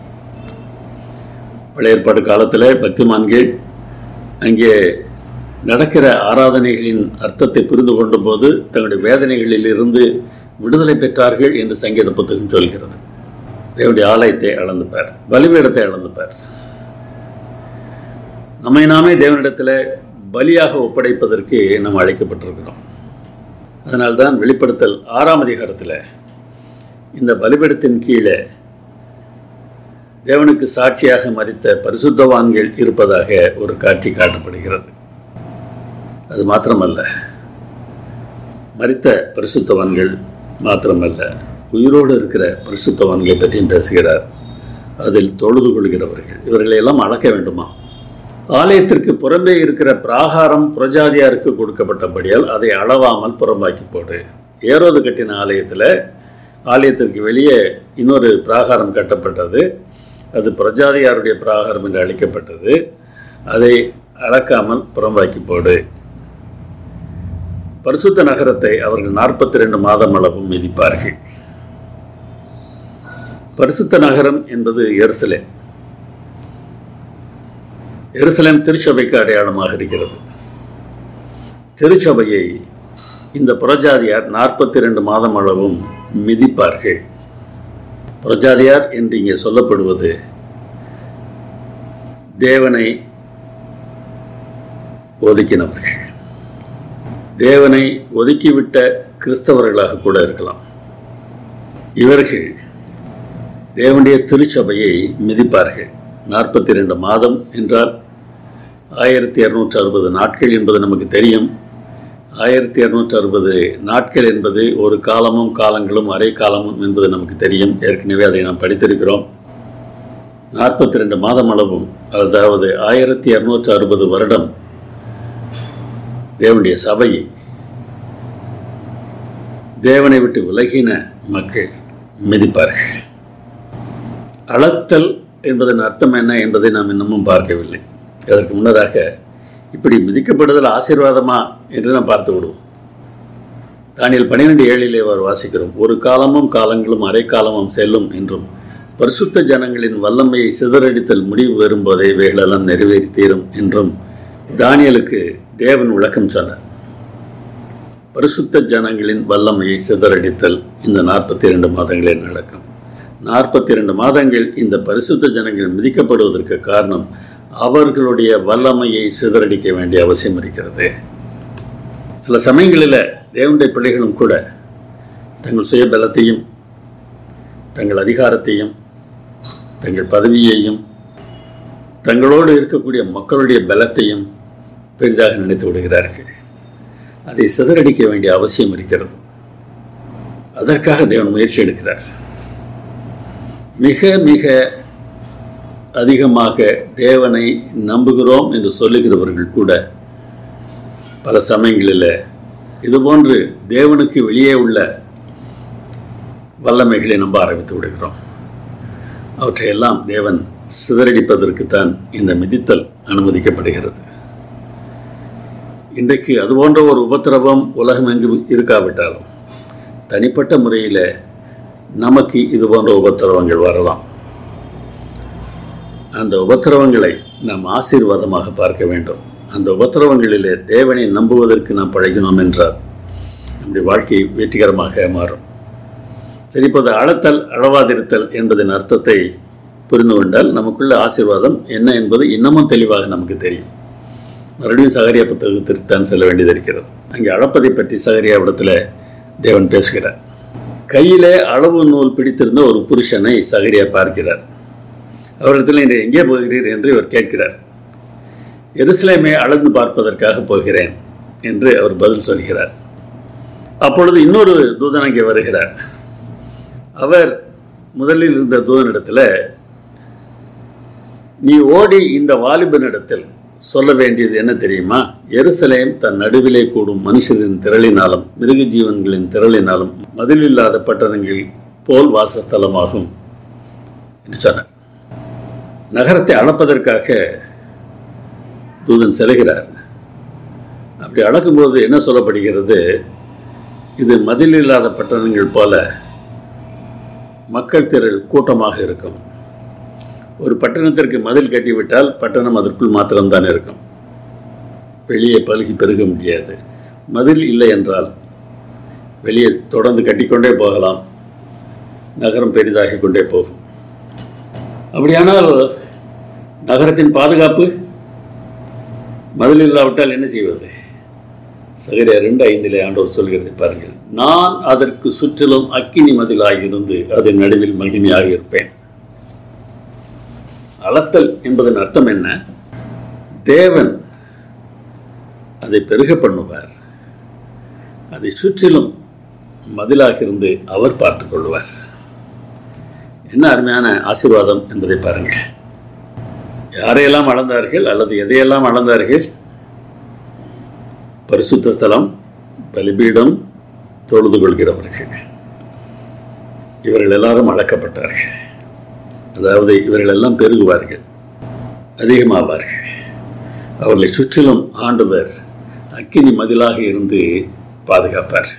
பழைய ஏற்பாடு காலத்தில் பக்திமான்கள் அங்கே நடக்கிற ஆராதனைகளின் அர்த்தத்தை புரிந்து கொண்ட போது தங்களுடைய வேதனைகளில் இருந்து விடுதலை பெற்றார்கள் என்று சங்கீத புத்தகம் சொல்கிறது தேவனுடைய ஆலயத்தை அளந்துப்பார் பலிபீடத்தை அளந்துப்பார் நம்மை நாமே தேவனிடத்தில் பலியாக ஒப்படைப்பதற்கு நாம் அழைக்கப்பட்டிருக்கிறோம் அதனால்தான் வெளிப்படுத்தல் ஆறாம் அதிகாரத்தில் இந்த பலிபீடத்தின் கீழே தேவனுக்கு சாட்சியாக மறித்த பரிசுத்தவான்கள் இருப்பதாக ஒரு காட்சி காட்டப்படுகிறது அது மாத்திரமல்ல மறித்த பரிசுத்தவான்கள் மாத்திரமல்ல உயிரோடு இருக்கிற பரிசுத்தவான்களை பற்றியும் பேசுகிறார் அதில் தொழுது கொள்கிறவர்கள் இவர்களை எல்லாம் அழக்க வேண்டுமா ஆலயத்திற்கு புறம்பே இருக்கிற பிராகாரம் புரஜாதியாருக்கு கொடுக்கப்பட்டபடியால் அதை அளவாமல் புறம்பாக்கி போடு ஏரோது கட்டின ஆலயத்தில் ஆலயத்திற்கு வெளியே இன்னொரு பிராகாரம் கட்டப்பட்டது அது பிரஜாதியாருடைய பிராகாரம் என்று அழைக்கப்பட்டது அதை அளக்காமல் புறம்பாக்கி போடு பரிசுத்த நகரத்தை அவர்கள் நாற்பத்தி ரெண்டு மாதம் அளவும் மிதிப்பார்கள் பரிசுத்த நகரம் என்பது எருசலேம் எருசலேம் திருச்சபைக்கு அடையாளமாக இருக்கிறது திருச்சபையை இந்த புறஜாதியார் நாற்பத்தி ரெண்டு மாதம் அளவும் மிதிப்பார்கள் புறஜாதியார் என்று இங்கே சொல்லப்படுவது தேவனை ஒதுக்கினவர்கள் தேவனை ஒதுக்கிவிட்ட கிறிஸ்தவர்களாக கூட இருக்கலாம் இவர்கள் தேவனுடைய திருச்சபையை மிதிப்பார்கள் நாற்பத்தி ரெண்டு மாதம் என்றால் ஆயிரத்தி இரநூற்றி அறுபது நாட்கள் என்பது நமக்கு தெரியும் ஆயிரத்தி இரநூற்றி அறுபது நாட்கள் என்பது ஒரு காலமும் காலங்களும் அரை காலமும் என்பது நமக்கு தெரியும் ஏற்கனவே அதை நாம் படித்திருக்கிறோம் நாற்பத்தி ரெண்டு மாதம் அளவும் அதாவது ஆயிரத்தி இரநூற்றி அறுபது வருடம் தேவனுடைய சபையை தேவனை விட்டு விலகின மக்கள் மிதிப்பார்கள் அளத்தல் என்பதன் அர்த்தம் என்ன என்பதை நாம் இன்னமும் பார்க்கவில்லை அதற்கு முன்னதாக இப்படி மிதிக்கப்படுதல் ஆசீர்வாதமா என்று நாம் பார்த்து விடுவோம் தானியல் பன்னிரெண்டு ஏழிலே அவர் வாசிக்கிறோம் ஒரு காலமும் காலங்களும் அரை காலமும் செல்லும் என்றும் பரிசுத்த ஜனங்களின் வல்லமையை சிதறடித்தல் முடிவு வரும்போதே இவைகளெல்லாம் நிறைவேறி தீரும் என்றும் தானியலுக்கு தேவன் விளக்கம் சொன்னார் பரிசுத்த ஜனங்களின் வல்லமையை சிதறடித்தல் இந்த நாற்பத்தி இரண்டு மாதங்களில் நடக்கும் நாற்பத்தி இரண்டு மாதங்கள் இந்த பரிசுத்த ஜனங்கள் மிதிக்கப்படுவதற்கு காரணம் அவர்களுடைய வல்லமையை சிதறடிக்க வேண்டிய அவசியம் இருக்கிறது சில சமயங்களில் தேவனுடைய பிள்ளைகளும் கூட தங்கள் சுய பலத்தையும் தங்கள் அதிகாரத்தையும் தங்கள் பதவியையும் தங்களோடு இருக்கக்கூடிய மக்களுடைய பலத்தையும் பெரிதாக நினைத்து விடுகிறார்கள் அதை சிதறடிக்க வேண்டிய அவசியம் இருக்கிறது அதற்காக தேவன் முயற்சி எடுக்கிறார் மிக மிக அதிகமாக தேவனை நம்புகிறோம் என்று சொல்லுகிறவர்கள் கூட பல சமயங்களில் இதுபோன்று தேவனுக்கு வெளியே உள்ள வல்லமைகளை நம்ப ஆரம்பித்து விடுகிறோம் அவற்றையெல்லாம் தேவன் சிதறடிப்பதற்குத்தான் இந்த மிதித்தல் அனுமதிக்கப்படுகிறது இன்றைக்கு அதுபோன்ற ஒரு உபத்திரவம் உலகம் எங்கும் இருக்காவிட்டாலும் தனிப்பட்ட முறையில் நமக்கு இது போன்ற உபத்திரவங்கள் வரலாம் அந்த உபத்திரவங்களை நாம் ஆசீர்வாதமாக பார்க்க வேண்டும் அந்த உபத்திரவங்களிலே தேவனை நம்புவதற்கு நாம் பழகினோம் என்றால் நம்முடைய வாழ்க்கை வெற்றிகரமாக மாறும் சரி இப்போது அளத்தல் அளவாதிருத்தல் என்பதன் அர்த்தத்தை புரிந்து கொண்டால் நமக்குள்ள ஆசீர்வாதம் என்ன என்பது இன்னமும் தெளிவாக நமக்கு தெரியும் மறுபடியும் சகரியா புத்தகத்திற்கு தான் செல்ல வேண்டியது இருக்கிறது அங்கே அளப்பதை பற்றி சகரியாவிடத்தில் தேவன் பேசுகிறார் கையிலே அளவு நூல் பிடித்திருந்த ஒரு புருஷனை சகரியா பார்க்கிறார் அவரிடத்தில் இன்று எங்கே போகிறீர் என்று இவர் கேட்கிறார் எருசலேமை அளந்து பார்ப்பதற்காக போகிறேன் என்று அவர் பதில் சொல்கிறார் அப்பொழுது இன்னொரு தூதன் அங்கே வருகிறார் அவர் முதலில் இருந்த தூதனிடத்தில் நீ ஓடி இந்த வாலிபனிடத்தில் சொல்ல வேண்டியது என்ன தெரியுமா எருசலேம் தன் நடுவிலே கூடும் மனுஷரின் திரளினாலும் மிருக ஜீவன்களின் திரளினாலும் மதிலில்லாத பட்டணங்கள் போல் வாசஸ்தலமாகும் என்று சொன்னார் நகரத்தை அளப்பதற்காக தூதன் செல்கிறார் அப்படி அளக்கும்போது என்ன சொல்லப்படுகிறது இது மதில் இல்லாத பட்டணங்கள் போல மக்கள் திரள் கூட்டமாக இருக்கும் ஒரு பட்டணத்திற்கு மதில் கட்டிவிட்டால் பட்டணம் அதற்குள் மாத்திரம்தான் இருக்கும் வெளியே பல்கி பெருக முடியாது மதில் இல்லை என்றால் வெளியே தொடர்ந்து கட்டிக்கொண்டே போகலாம் நகரம் பெரிதாகி கொண்டே போகும் அப்படியானால் நகரத்தின் பாதுகாப்பு மதில் இல்லாவிட்டால் என்ன செய்வது சகரியா ரெண்டு ஐந்திலே ஆண்டவர் சொல்கிறது பாருங்கள் நான் அதற்கு சுற்றிலும் அக்கினி மதிலாகியிருந்து அதன் நடுவில் மகிமையாக இருப்பேன் அளத்தல் என்பதன் அர்த்தம் என்ன தேவன் அதை பெருக பண்ணுவார் அதை சுற்றிலும் மதிலாக இருந்து அவர் பார்த்துக் கொள்வார் என்ன அருமையான ஆசீர்வாதம் என்பதை பாருங்கள் யாரையெல்லாம் அளந்தார்கள் அல்லது எதையெல்லாம் அளந்தார்கள் பரிசுத்த ஸ்தலம் பலிபீடம் தொழுது கொள்கிறவர்கள் இவர்கள் எல்லாரும் அளக்கப்பட்டார்கள் அதாவது இவர்கள் எல்லாம் பெருகுவார்கள் அதிகமாவார்கள் அவர்களை சுற்றிலும் ஆண்டவர் அக்கினி மதிலாக இருந்து பாதுகாப்பார்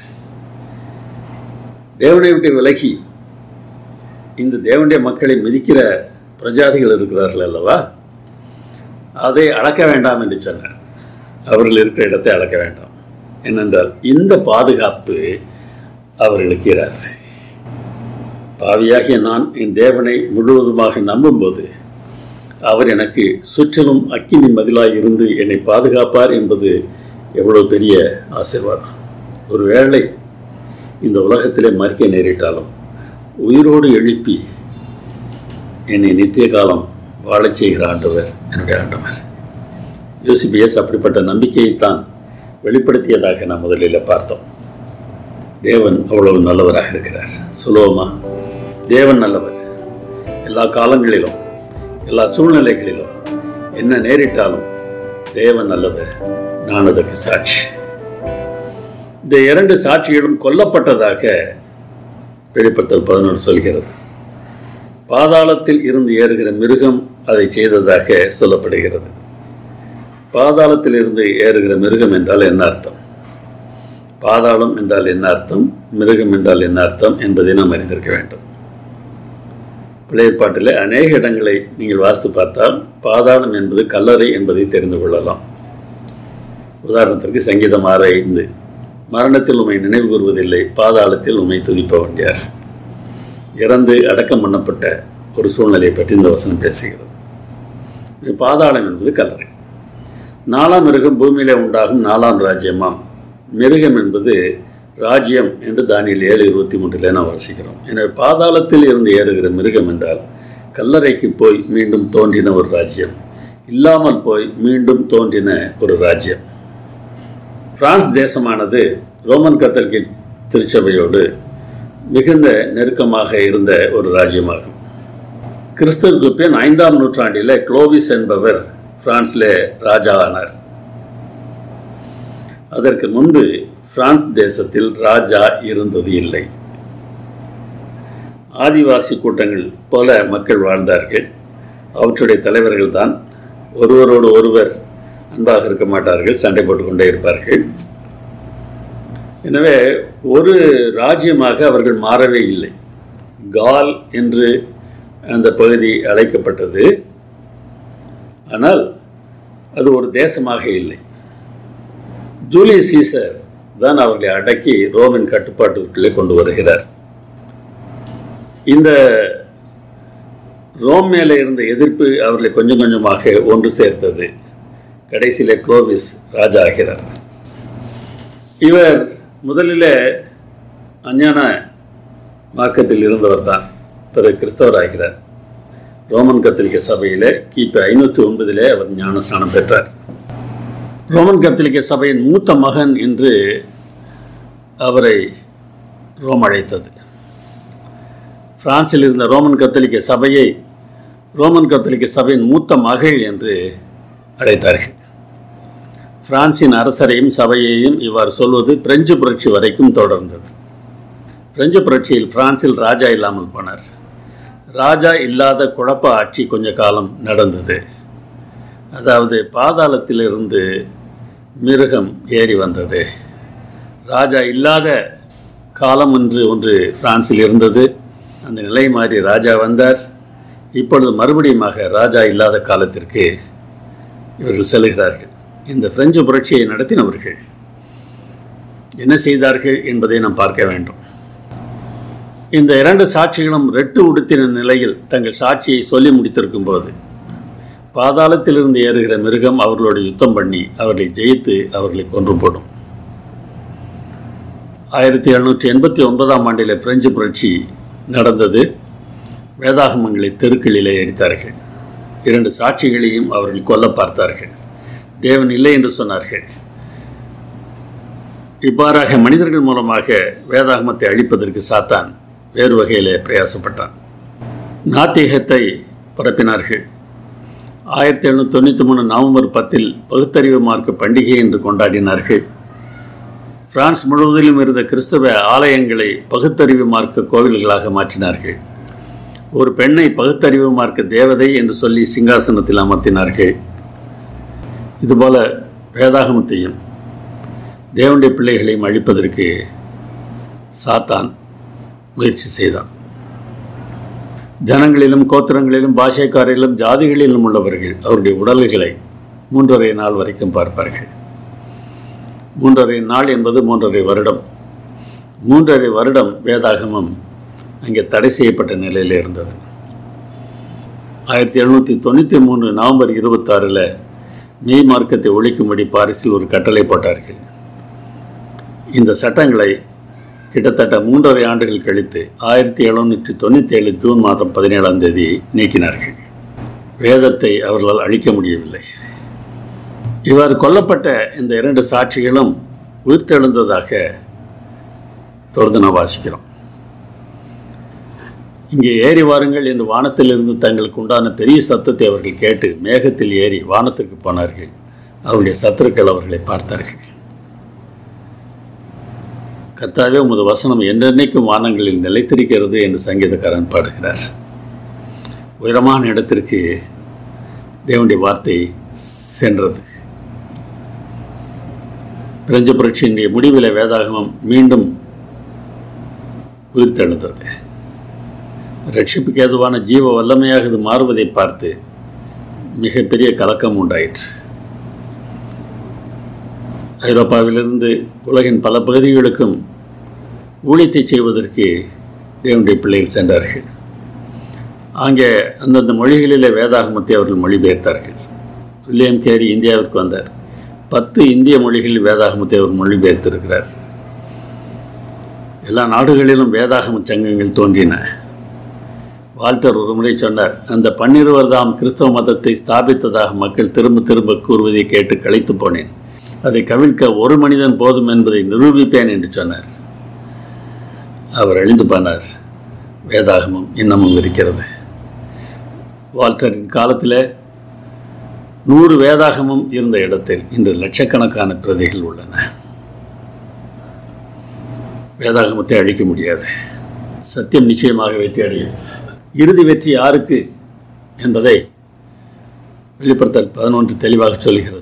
தேவனை விட்டு விலகி இந்த தேவனுடைய மக்களை மிதிக்கிற பிரஜாதிகள் இருக்கிறார்கள் அல்லவா அதை அளக்க வேண்டாம் என்று சொன்னார் அவர்கள் இருக்கிற இடத்தை அளக்க வேண்டாம் ஏனென்றால் இந்த பாதுகாப்பு அவர்களுக்கு இராது பாவியாகிய நான் என் தேவனை முழுவதுமாக நம்பும்போது அவர் எனக்கு சுற்றிலும் அக்கினி மதிலாய் இருந்து என்னை பாதுகாப்பார் என்பது எவ்வளவு பெரிய ஆசீர்வாதம் ஒருவேளை இந்த உலகத்திலே மறிக்க நேரிட்டாலும் உயிரோடு எழுப்பி என்னை நித்திய காலம் வாழச் செய்கிற ஆண்டவர் என்னுடைய ஆண்டவர் யோசிபிஎஸ் அப்படிப்பட்ட நம்பிக்கையைத்தான் வெளிப்படுத்தியதாக நாம் முதலில் பார்த்தோம் தேவன் அவ்வளவு நல்லவராக இருக்கிறார் சொல்லுவோமா தேவன் நல்லவர் எல்லா காலங்களிலும் எல்லா சூழ்நிலைகளிலும் என்ன நேரிட்டாலும் தேவன் நல்லவர் நான் அதற்கு சாட்சி இந்த இரண்டு சாட்சிகளும் கொல்லப்பட்டதாக வெளிப்படுத்தல் பதினொன்று சொல்கிறது பாதாளத்தில் இருந்து ஏறுகிற மிருகம் அதை செய்ததாக சொல்லப்படுகிறது பாதாளத்தில் இருந்து ஏறுகிற மிருகம் என்றால் என்ன அர்த்தம் பாதாளம் என்றால் என்ன அர்த்தம் மிருகம் என்றால் என்ன அர்த்தம் என்பதை நாம் அறிந்திருக்க வேண்டும் பிள்ளையற்பாட்டில் அநேக இடங்களை நீங்கள் வாசித்து பார்த்தால் பாதாளம் என்பது கல்லறை என்பதை தெரிந்து கொள்ளலாம் உதாரணத்திற்கு சங்கீதம் ஆறு ஐந்து மரணத்தில் உம்மை நினைவு கூறுவதில்லை பாதாளத்தில் உம்மை துதிப்பவன் யார் இறந்து அடக்கம் பண்ணப்பட்ட ஒரு சூழ்நிலையை பற்றி இந்த வசனம் பேசுகிறது பாதாளம் என்பது கல்லறை நாலாம் மிருகம் பூமியிலே உண்டாகும் நாலாம் ராஜ்யமாம் மிருகம் என்பது ராஜ்யம் என்று தானியல் ஏழு இருபத்தி மூன்றில் நாம் வாசிக்கிறோம் எனவே பாதாளத்தில் இருந்து ஏறுகிற மிருகம் என்றால் கல்லறைக்கு போய் மீண்டும் தோன்றின ஒரு ராஜ்யம் இல்லாமல் போய் மீண்டும் தோன்றின ஒரு ராஜ்யம் பிரான்ஸ் தேசமானது ரோமன் கத்தலிக்க திருச்சபையோடு மிகுந்த நெருக்கமாக இருந்த ஒரு ராஜ்யமாகும் கிறிஸ்துவுக்கு பின் ஐந்தாம் நூற்றாண்டில் குளோவிஸ் என்பவர் பிரான்ஸில் ராஜா ஆனார் அதற்கு முன்பு பிரான்ஸ் தேசத்தில் ராஜா இருந்தது இல்லை ஆதிவாசி கூட்டங்கள் போல மக்கள் வாழ்ந்தார்கள் அவற்றுடைய தலைவர்கள் தான் ஒருவரோடு ஒருவர் அன்பாக இருக்க மாட்டார்கள் சண்டை போட்டுக்கொண்டே இருப்பார்கள் எனவே ஒரு ராஜ்யமாக அவர்கள் மாறவே இல்லை கால் என்று அந்த பகுதி அழைக்கப்பட்டது ஆனால் அது ஒரு தேசமாக இல்லை ஜூலியஸ் சீசர் தான் அவர்களை அடக்கி ரோமின் கட்டுப்பாட்டுக்குள்ளே கொண்டு வருகிறார் இந்த ரோம் மேலே இருந்த எதிர்ப்பு அவர்களை கொஞ்சம் கொஞ்சமாக ஒன்று சேர்த்தது கடைசியில் குளோவிஸ் ராஜா ஆகிறார் இவர் முதலில் அஞ்ஞான மார்க்கத்தில் இருந்தவர் தான் பிறகு கிறிஸ்தவர் ஆகிறார் ரோமன் கத்தோலிக்க சபையில் கிபி ஐநூற்றி ஒன்பதிலே அவர் ஞானஸ்நானம் பெற்றார் ரோமன் கத்தோலிக்க சபையின் மூத்த மகன் என்று அவரை ரோம் அழைத்தது பிரான்சில் இருந்த ரோமன் கத்தோலிக்க சபையை ரோமன் கத்தோலிக்க சபையின் மூத்த மகள் என்று அழைத்தார்கள் பிரான்சின் அரசரையும் சபையையும் இவ்வாறு சொல்வது பிரெஞ்சு புரட்சி வரைக்கும் தொடர்ந்தது பிரெஞ்சு புரட்சியில் பிரான்சில் ராஜா இல்லாமல் போனார் ராஜா இல்லாத குழப்ப ஆட்சி கொஞ்ச காலம் நடந்தது அதாவது பாதாளத்திலிருந்து மிருகம் ஏறி வந்தது ராஜா இல்லாத காலம் ஒன்று ஒன்று பிரான்சில் இருந்தது அந்த நிலை மாறி ராஜா வந்தார் இப்பொழுது மறுபடியுமாக ராஜா இல்லாத காலத்திற்கு இவர்கள் செல்கிறார்கள் இந்த பிரெஞ்சு புரட்சியை நடத்தினவர்கள் என்ன செய்தார்கள் என்பதை நாம் பார்க்க வேண்டும் இந்த இரண்டு சாட்சிகளும் ரெட்டு உடுத்தின நிலையில் தங்கள் சாட்சியை சொல்லி முடித்திருக்கும் போது பாதாளத்திலிருந்து ஏறுகிற மிருகம் அவர்களோடு யுத்தம் பண்ணி அவர்களை ஜெயித்து அவர்களை கொன்று போடும் ஆயிரத்தி எழுநூற்றி எண்பத்தி ஒன்பதாம் ஆண்டில் பிரெஞ்சு புரட்சி நடந்தது வேதாகமங்களை தெருக்களிலே எரித்தார்கள் இரண்டு சாட்சிகளையும் அவர்கள் கொல்ல பார்த்தார்கள் தேவன் இல்லை என்று சொன்னார்கள் இவ்வாறாக மனிதர்கள் மூலமாக வேதாகமத்தை அழிப்பதற்கு சாத்தான் வேறு வகையிலே பிரயாசப்பட்டான் நாத்திகத்தை பரப்பினார்கள் ஆயிரத்தி எழுநூற்றி தொண்ணூற்றி மூணு நவம்பர் பத்தில் பகுத்தறிவு மார்க்க பண்டிகை என்று கொண்டாடினார்கள் பிரான்ஸ் முழுவதிலும் இருந்த கிறிஸ்தவ ஆலயங்களை பகுத்தறிவு மார்க்க கோவில்களாக மாற்றினார்கள் ஒரு பெண்ணை பகுத்தறிவு மார்க்க தேவதை என்று சொல்லி சிங்காசனத்தில் அமர்த்தினார்கள் இதுபோல வேதாகமத்தையும் தேவனுடைய பிள்ளைகளையும் அழிப்பதற்கு சாத்தான் முயற்சி செய்தான் ஜனங்களிலும் கோத்திரங்களிலும் பாஷைக்காரிலும் ஜாதிகளிலும் உள்ளவர்கள் அவருடைய உடல்களை மூன்றரை நாள் வரைக்கும் பார்ப்பார்கள் மூன்றரை நாள் என்பது மூன்றரை வருடம் மூன்றரை வருடம் வேதாகமம் அங்கே தடை செய்யப்பட்ட நிலையில் இருந்தது ஆயிரத்தி எழுநூற்றி தொண்ணூற்றி மூணு நவம்பர் இருபத்தாறில் மெய் மார்க்கத்தை ஒழிக்கும்படி பாரிஸில் ஒரு கட்டளை போட்டார்கள் இந்த சட்டங்களை கிட்டத்தட்ட மூன்றரை ஆண்டுகள் கழித்து ஆயிரத்தி எழுநூற்றி தொண்ணூற்றி ஏழு ஜூன் மாதம் பதினேழாம் தேதி நீக்கினார்கள் வேதத்தை அவர்களால் அழிக்க முடியவில்லை இவ்வாறு கொல்லப்பட்ட இந்த இரண்டு சாட்சிகளும் உயிர்த்தெழுந்ததாக தொடர்ந்து நாம் வாசிக்கிறோம் இங்கே ஏறி வாருங்கள் என்று வானத்திலிருந்து தங்களுக்கு உண்டான பெரிய சத்தத்தை அவர்கள் கேட்டு மேகத்தில் ஏறி வானத்திற்கு போனார்கள் அவருடைய சத்துருக்கள் அவர்களை பார்த்தார்கள் கர்த்தாவே உமது வசனம் என்றென்னைக்கும் வானங்களில் நிலைத்திருக்கிறது என்று சங்கீதக்காரன் பாடுகிறார் உயரமான இடத்திற்கு தேவனுடைய வார்த்தை சென்றது பிரெஞ்சு புரட்சியினுடைய முடிவில் வேதாகமம் மீண்டும் உயிர்த்தெழுந்தது ரட்சிப்புக்கு ஏதுவான ஜீவ வல்லமையாக இது மாறுவதை பார்த்து மிகப்பெரிய கலக்கம் உண்டாயிற்று ஐரோப்பாவிலிருந்து உலகின் பல பகுதிகளுக்கும் ஊழியத்தை செய்வதற்கு தேவனுடைய பிள்ளைகள் சென்றார்கள் அங்கே அந்தந்த மொழிகளிலே வேதாகமத்தை அவர்கள் மொழிபெயர்த்தார்கள் வில்லியம் கேரி இந்தியாவிற்கு வந்தார் பத்து இந்திய மொழிகளில் வேதாகமத்தை அவர் மொழிபெயர்த்திருக்கிறார் எல்லா நாடுகளிலும் வேதாகம சங்கங்கள் தோன்றின வால்டர் ஒரு முறை சொன்னார் அந்த பன்னிருவர் தாம் கிறிஸ்தவ மதத்தை ஸ்தாபித்ததாக மக்கள் திரும்ப திரும்ப கூறுவதை கேட்டு களைத்து போனேன் அதை கவிழ்க்க ஒரு மனிதன் போதும் என்பதை நிரூபிப்பேன் என்று சொன்னார் அவர் அழிந்து போனார் வேதாகமம் இன்னமும் இருக்கிறது வால்டரின் காலத்தில் நூறு வேதாகமம் இருந்த இடத்தில் இன்று லட்சக்கணக்கான பிரதிகள் உள்ளன வேதாகமத்தை அழிக்க முடியாது சத்தியம் நிச்சயமாக வெற்றி அடையும் இறுதி வெற்றி யாருக்கு என்பதை வெளிப்படுத்தல் பதினொன்று தெளிவாக சொல்கிறது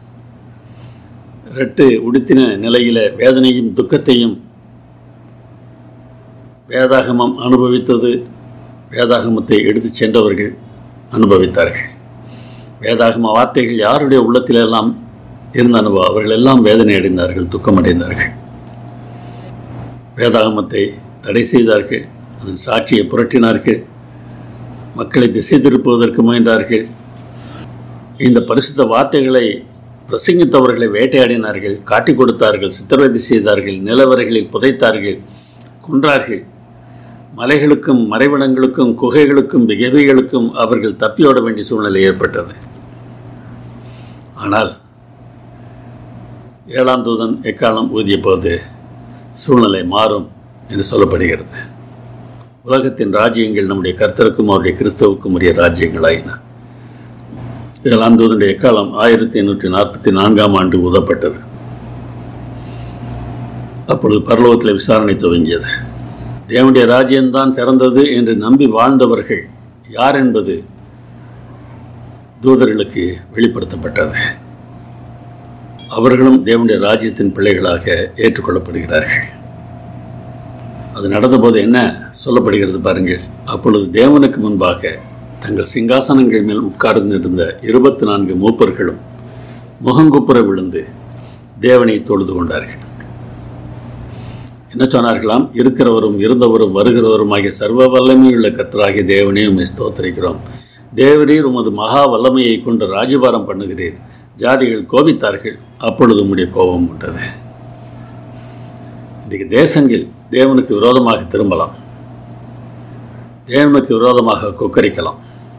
ரெட்டு உடுத்தின நிலையில வேதனையும் துக்கத்தையும் வேதாகமம் அனுபவித்தது வேதாகமத்தை எடுத்துச் சென்றவர்கள் அனுபவித்தார்கள் வேதாகம வார்த்தைகள் யாருடைய உள்ளத்திலெல்லாம் இருந்தனவோ அவர்கள் எல்லாம் வேதனை அடைந்தார்கள் துக்கமடைந்தார்கள் வேதாகமத்தை தடை செய்தார்கள் அதன் சாட்சியை புரட்டினார்கள் மக்களை திசை திருப்புவதற்கு முயன்றார்கள் இந்த பரிசுத்த வார்த்தைகளை பிரசங்கித்தவர்களை வேட்டையாடினார்கள் காட்டிக் கொடுத்தார்கள் சித்திரவதை செய்தார்கள் நிலவரைகளில் புதைத்தார்கள் கொன்றார்கள் மலைகளுக்கும் மறைவிடங்களுக்கும் குகைகளுக்கும் விகவிகளுக்கும் அவர்கள் தப்பியோட வேண்டிய சூழ்நிலை ஏற்பட்டது ஆனால் ஏழாம் தூதன் எக்காலம் ஊதிய போது சூழ்நிலை மாறும் என்று சொல்லப்படுகிறது உலகத்தின் ராஜ்யங்கள் நம்முடைய கர்த்தருக்கும் அவருடைய கிறிஸ்தவுக்கும் உரிய ராஜ்யங்களாயின ஏழாம் தூதனுடைய எக்காலம் ஆயிரத்தி எண்ணூற்றி நாற்பத்தி நான்காம் ஆண்டு ஊதப்பட்டது அப்பொழுது பரலோகத்தில் விசாரணை துவங்கியது தேவனுடைய ராஜ்யம்தான் சிறந்தது என்று நம்பி வாழ்ந்தவர்கள் யார் என்பது தூதர்களுக்கு வெளிப்படுத்தப்பட்டது அவர்களும் தேவனுடைய ராஜ்யத்தின் பிள்ளைகளாக ஏற்றுக்கொள்ளப்படுகிறார்கள் அது நடந்தபோது என்ன சொல்லப்படுகிறது பாருங்கள் அப்பொழுது தேவனுக்கு முன்பாக தங்கள் சிங்காசனங்கள் மேல் உட்கார்ந்திருந்த இருபத்தி நான்கு மூப்பர்களும் முகங்குப்புற விழுந்து தேவனை தொழுது கொண்டார்கள் என்ன சொன்னார்களாம் இருக்கிறவரும் இருந்தவரும் வருகிறவரும் ஆகிய சர்வ வல்லமையுள்ள கர்த்தராகிய தேவனே உம்மை ஸ்தோத்திரிக்கிறோம் தேவரீர் உமது மகா வல்லமையை கொண்டு ராஜபாரம் பண்ணுகிறீர் ஜாதிகள் கோபித்தார்கள் அப்பொழுது உம்முடைய கோபம் உண்டது இன்றைக்கு தேசங்கள் தேவனுக்கு விரோதமாக திரும்பலாம் தேவனுக்கு விரோதமாக கொக்கரிக்கலாம்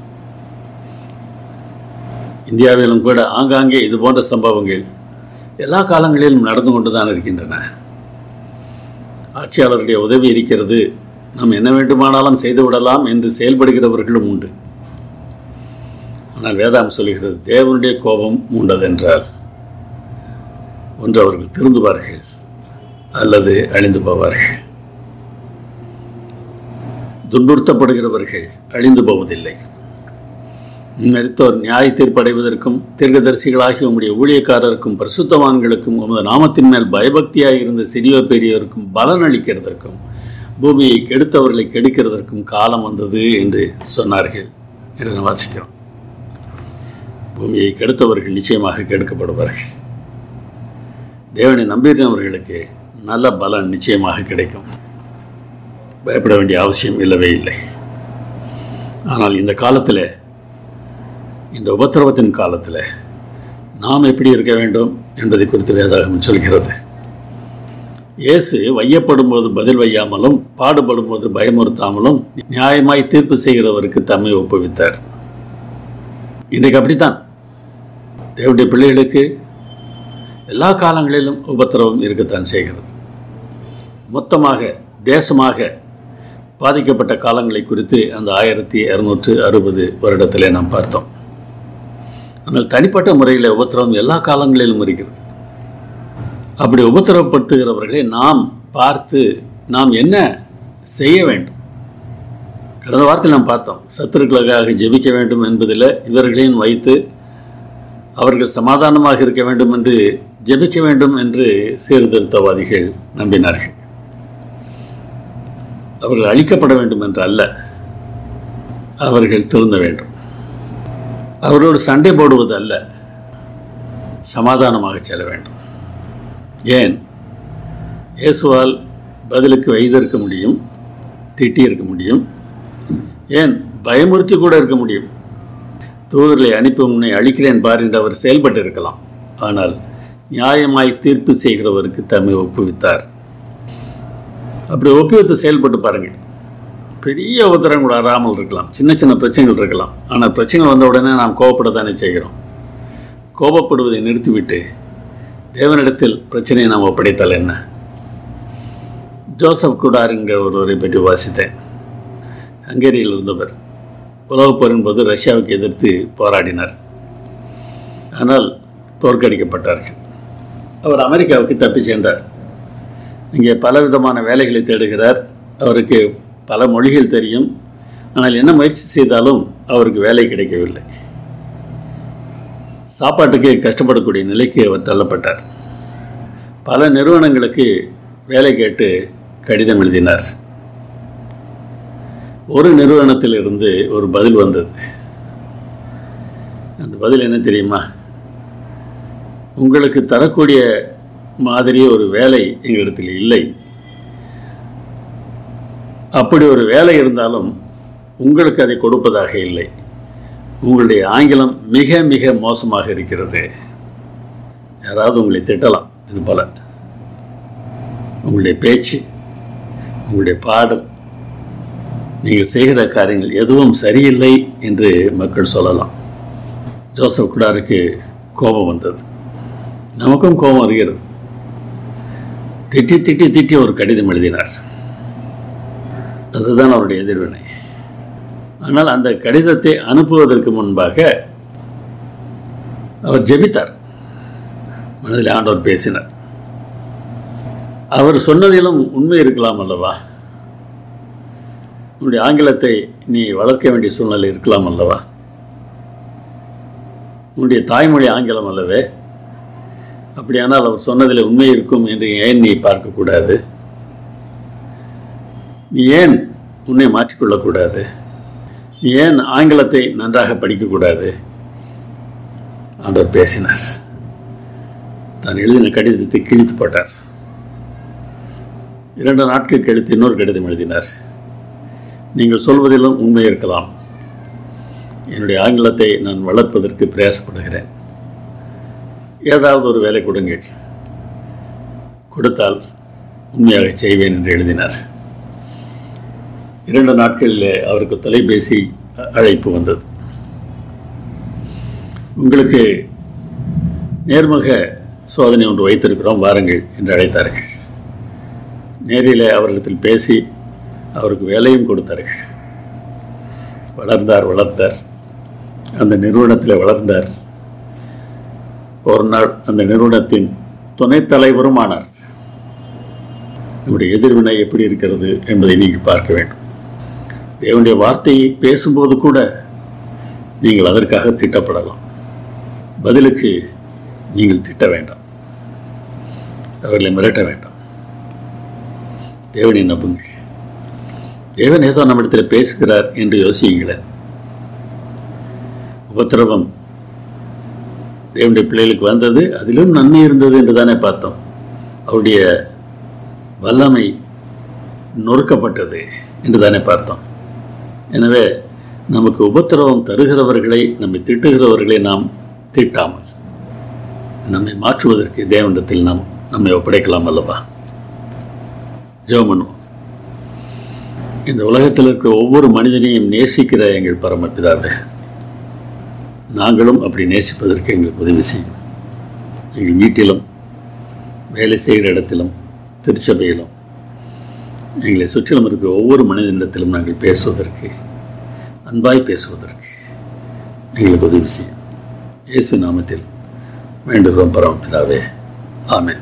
இந்தியாவிலும் கூட ஆங்காங்கே இது போன்ற சம்பவங்கள் எல்லா காலங்களிலும் நடந்து கொண்டு தான் இருக்கின்றன ஆட்சியாளருடைய உதவி இருக்கிறது நாம் என்ன வேண்டுமானாலும் செய்து விடலாம் என்று செயல்படுகிறவர்களும் உண்டு ஆனால் வேதாம் சொல்கிறது தேவனுடைய கோபம் உண்டதென்றால் ஒன்று அவர்கள் திருந்துவார்கள் அல்லது அழிந்து போவார்கள் துன்புறுத்தப்படுகிறவர்கள் அழிந்து போவதில்லை மரித்தோர் நியாய தீர்ப்படைவதற்கும் தீர்க்கதரிசிகளாகிய உம்முடைய ஊழியக்காரருக்கும் பரிசுத்தவான்களுக்கும் உமது நாமத்தின் மேல் பயபக்தியாக இருந்த சிறியோர் பெரியோருக்கும் பலன் அளிக்கிறதற்கும் பூமியை கெடுத்தவர்களை கெடுக்கிறதற்கும் காலம் வந்தது என்று சொன்னார்கள் என்று நான் வாசிக்கிறோம் பூமியை கெடுத்தவர்கள் நிச்சயமாக கெடுக்கப்படுவார்கள் தேவனை நம்பியிருந்தவர்களுக்கு நல்ல பலன் நிச்சயமாக கிடைக்கும் பயப்பட வேண்டிய அவசியம் இல்லவே இல்லை ஆனால் இந்த காலத்தில் இந்த உபத்திரவத்தின் காலத்தில் நாம் எப்படி இருக்க வேண்டும் என்பதை குறித்து வேதாகம் சொல்கிறது இயேசு வையப்படும் போது பதில் வையாமலும் பாடுபடும் போது பயமுறுத்தாமலும் நியாயமாய் தீர்ப்பு செய்கிறவருக்கு தம்மை ஒப்புவித்தார் இன்றைக்கு அப்படித்தான் தேவனுடைய பிள்ளைகளுக்கு எல்லா காலங்களிலும் உபத்திரவம் இருக்கத்தான் செய்கிறது மொத்தமாக தேசமாக பாதிக்கப்பட்ட காலங்களை குறித்து அந்த ஆயிரத்தி இரநூற்று அறுபது வருடத்திலே நாம் பார்த்தோம் ஆனால் தனிப்பட்ட முறையில் உபத்திரவம் எல்லா காலங்களிலும் இருக்கிறது அப்படி உபத்திரவப்படுத்துகிறவர்களை நாம் பார்த்து நாம் என்ன செய்ய வேண்டும் கடந்த வாரத்தில் நாம் பார்த்தோம் சத்துருக்களுக்காக ஜெபிக்க வேண்டும் என்பதில் இவர்களையும் வைத்து அவர்கள் சமாதானமாக இருக்க வேண்டும் என்று ஜெபிக்க வேண்டும் என்று சீர்திருத்தவாதிகள் நம்பினார்கள் அவர்கள் அழிக்கப்பட வேண்டும் என்று அல்ல அவர்கள் திருந்த வேண்டும் அவரோடு சண்டை போடுவது அல்ல சமாதானமாக செல்ல வேண்டும் ஏன் இயேசுவால் பதிலுக்கு வைத்திருக்க முடியும் திட்டி இருக்க முடியும் ஏன் பயமுறுத்தி கூட இருக்க முடியும் தூதர்களை அனுப்பி உன்னை அழிக்கிறேன் பார் என்று அவர் செயல்பட்டு இருக்கலாம் ஆனால் நியாயமாய் தீர்ப்பு செய்கிறவருக்கு தம்மை ஒப்புவித்தார் அப்படி ஒப்புவித்து செயல்பட்டு பாருங்கள் பெரிய உதரம் கூட வராமல் இருக்கலாம் சின்ன சின்ன பிரச்சனைகள் இருக்கலாம் ஆனால் பிரச்சனைகள் வந்த உடனே நாம் கோபப்படத்தானே செய்கிறோம் கோபப்படுவதை நிறுத்திவிட்டு தேவனிடத்தில் பிரச்சனையை நாம் ஒப்படைத்தால் என்ன ஜோசப் குடார் என்கிற ஒருவரை பற்றி வாசித்தேன் ஹங்கேரியில் இருந்தவர் உலகப் போரின் போது ரஷ்யாவுக்கு எதிர்த்து போராடினார் ஆனால் தோற்கடிக்கப்பட்டார்கள் அவர் அமெரிக்காவுக்கு தப்பிச் சென்றார் இங்கே பலவிதமான வேலைகளை தேடுகிறார் அவருக்கு பல மொழிகள் தெரியும் ஆனால் என்ன முயற்சி செய்தாலும் அவருக்கு வேலை கிடைக்கவில்லை சாப்பாட்டுக்கு கஷ்டப்படக்கூடிய நிலைக்கு அவர் தள்ளப்பட்டார் பல நிறுவனங்களுக்கு வேலை கேட்டு கடிதம் எழுதினார் ஒரு நிறுவனத்திலிருந்து ஒரு பதில் வந்தது அந்த பதில் என்ன தெரியுமா உங்களுக்கு தரக்கூடிய மாதிரி ஒரு வேலை எங்களிடத்தில் இல்லை அப்படி ஒரு வேலை இருந்தாலும் உங்களுக்கு அதை கொடுப்பதாக இல்லை உங்களுடைய ஆங்கிலம் மிக மிக மோசமாக இருக்கிறது யாராவது உங்களை திட்டலாம் இது போல உங்களுடைய பேச்சு உங்களுடைய பாடல் நீங்கள் செய்கிற காரியங்கள் எதுவும் சரியில்லை என்று மக்கள் சொல்லலாம் ஜோசப் குடாருக்கு கோபம் வந்தது நமக்கும் கோபம் வருகிறது திட்டி திட்டி திட்டி ஒரு கடிதம் எழுதினார் அதுதான் அவருடைய எதிர்வினை ஆனால் அந்த கடிதத்தை அனுப்புவதற்கு முன்பாக அவர் ஜெபித்தார் மனதில் ஆண்டவர் பேசினார் அவர் சொன்னதிலும் உண்மை இருக்கலாம் அல்லவா உன்னுடைய ஆங்கிலத்தை நீ வளர்க்க வேண்டிய சூழ்நிலை இருக்கலாம் அல்லவா உன்னுடைய தாய்மொழி ஆங்கிலம் அல்லவே அப்படியானால் அவர் சொன்னதில் உண்மை இருக்கும் என்று ஏன் நீ பார்க்கக்கூடாது நீ ஏன் உன்னை மாற்றிக்கொள்ளக்கூடாது நீ ஏன் ஆங்கிலத்தை நன்றாக படிக்கக்கூடாது ஆண்டவர் பேசினார் தான் எழுதின கடிதத்தை கிழித்து போட்டார் இரண்டு நாட்கள் கழித்து இன்னொரு கடிதம் எழுதினார் நீங்கள் சொல்வதிலும் உண்மை இருக்கலாம் என்னுடைய ஆங்கிலத்தை நான் வளர்ப்பதற்கு பிரயாசப்படுகிறேன் ஏதாவது ஒரு வேலை கொடுங்கள் கொடுத்தால் உண்மையாக செய்வேன் என்று எழுதினார் இரண்டு நாட்களில் அவருக்கு தொலைபேசி அழைப்பு வந்தது உங்களுக்கு நேர்முக சோதனை ஒன்று வைத்திருக்கிறோம் வாருங்கள் என்று அழைத்தார்கள் நேரில் அவரிடத்தில் பேசி அவருக்கு வேலையும் கொடுத்தார்கள் வளர்ந்தார் வளர்ந்தார் அந்த நிறுவனத்தில் வளர்ந்தார் ஒரு நாள் அந்த நிறுவனத்தின் துணைத் தலைவரும் ஆனார் நம்முடைய எதிர்வினை எப்படி இருக்கிறது என்பதை நீங்கள் பார்க்க வேண்டும் தேவனுடைய வார்த்தையை பேசும்போது கூட நீங்கள் அதற்காக திட்டப்படலாம் பதிலுக்கு நீங்கள் திட்ட வேண்டாம் அவர்களை மிரட்ட வேண்டாம் தேவனை நம்புங்கள் தேவன் ஏதோ நம்மிடத்தில் பேசுகிறார் என்று யோசியுங்களேன் உபத்திரவம் தேவனுடைய பிள்ளைகளுக்கு வந்தது அதிலும் நன்மை இருந்தது என்று தானே பார்த்தோம் அவருடைய வல்லமை நொறுக்கப்பட்டது என்று தானே பார்த்தோம் எனவே நமக்கு உபத்திரவம் தருகிறவர்களை நம்மை திட்டுகிறவர்களை நாம் திட்டாமல் நம்மை மாற்றுவதற்கு தேவனிடத்தில் நாம் நம்மை ஒப்படைக்கலாம் அல்லவா ஜெபம் பண்ணுவோம் இந்த உலகத்தில் இருக்கிற ஒவ்வொரு மனிதனையும் நேசிக்கிற எங்கள் பரமபிதாவே நாங்களும் அப்படி நேசிப்பதற்கு எங்களுக்கு உதவி செய்யும் எங்கள் வீட்டிலும் வேலை செய்கிற இடத்திலும் திருச்சபையிலும் எங்களை சுற்றிலும் இருக்கிற ஒவ்வொரு மனிதனிடத்திலும் நாங்கள் பேசுவதற்கு அன்பாய் பேசுவதற்கு எங்களுக்கு உதவி செய்யும் இயேசு நாமத்தில் வேண்டுகிறோம் பரமபிதாவே ஆமென்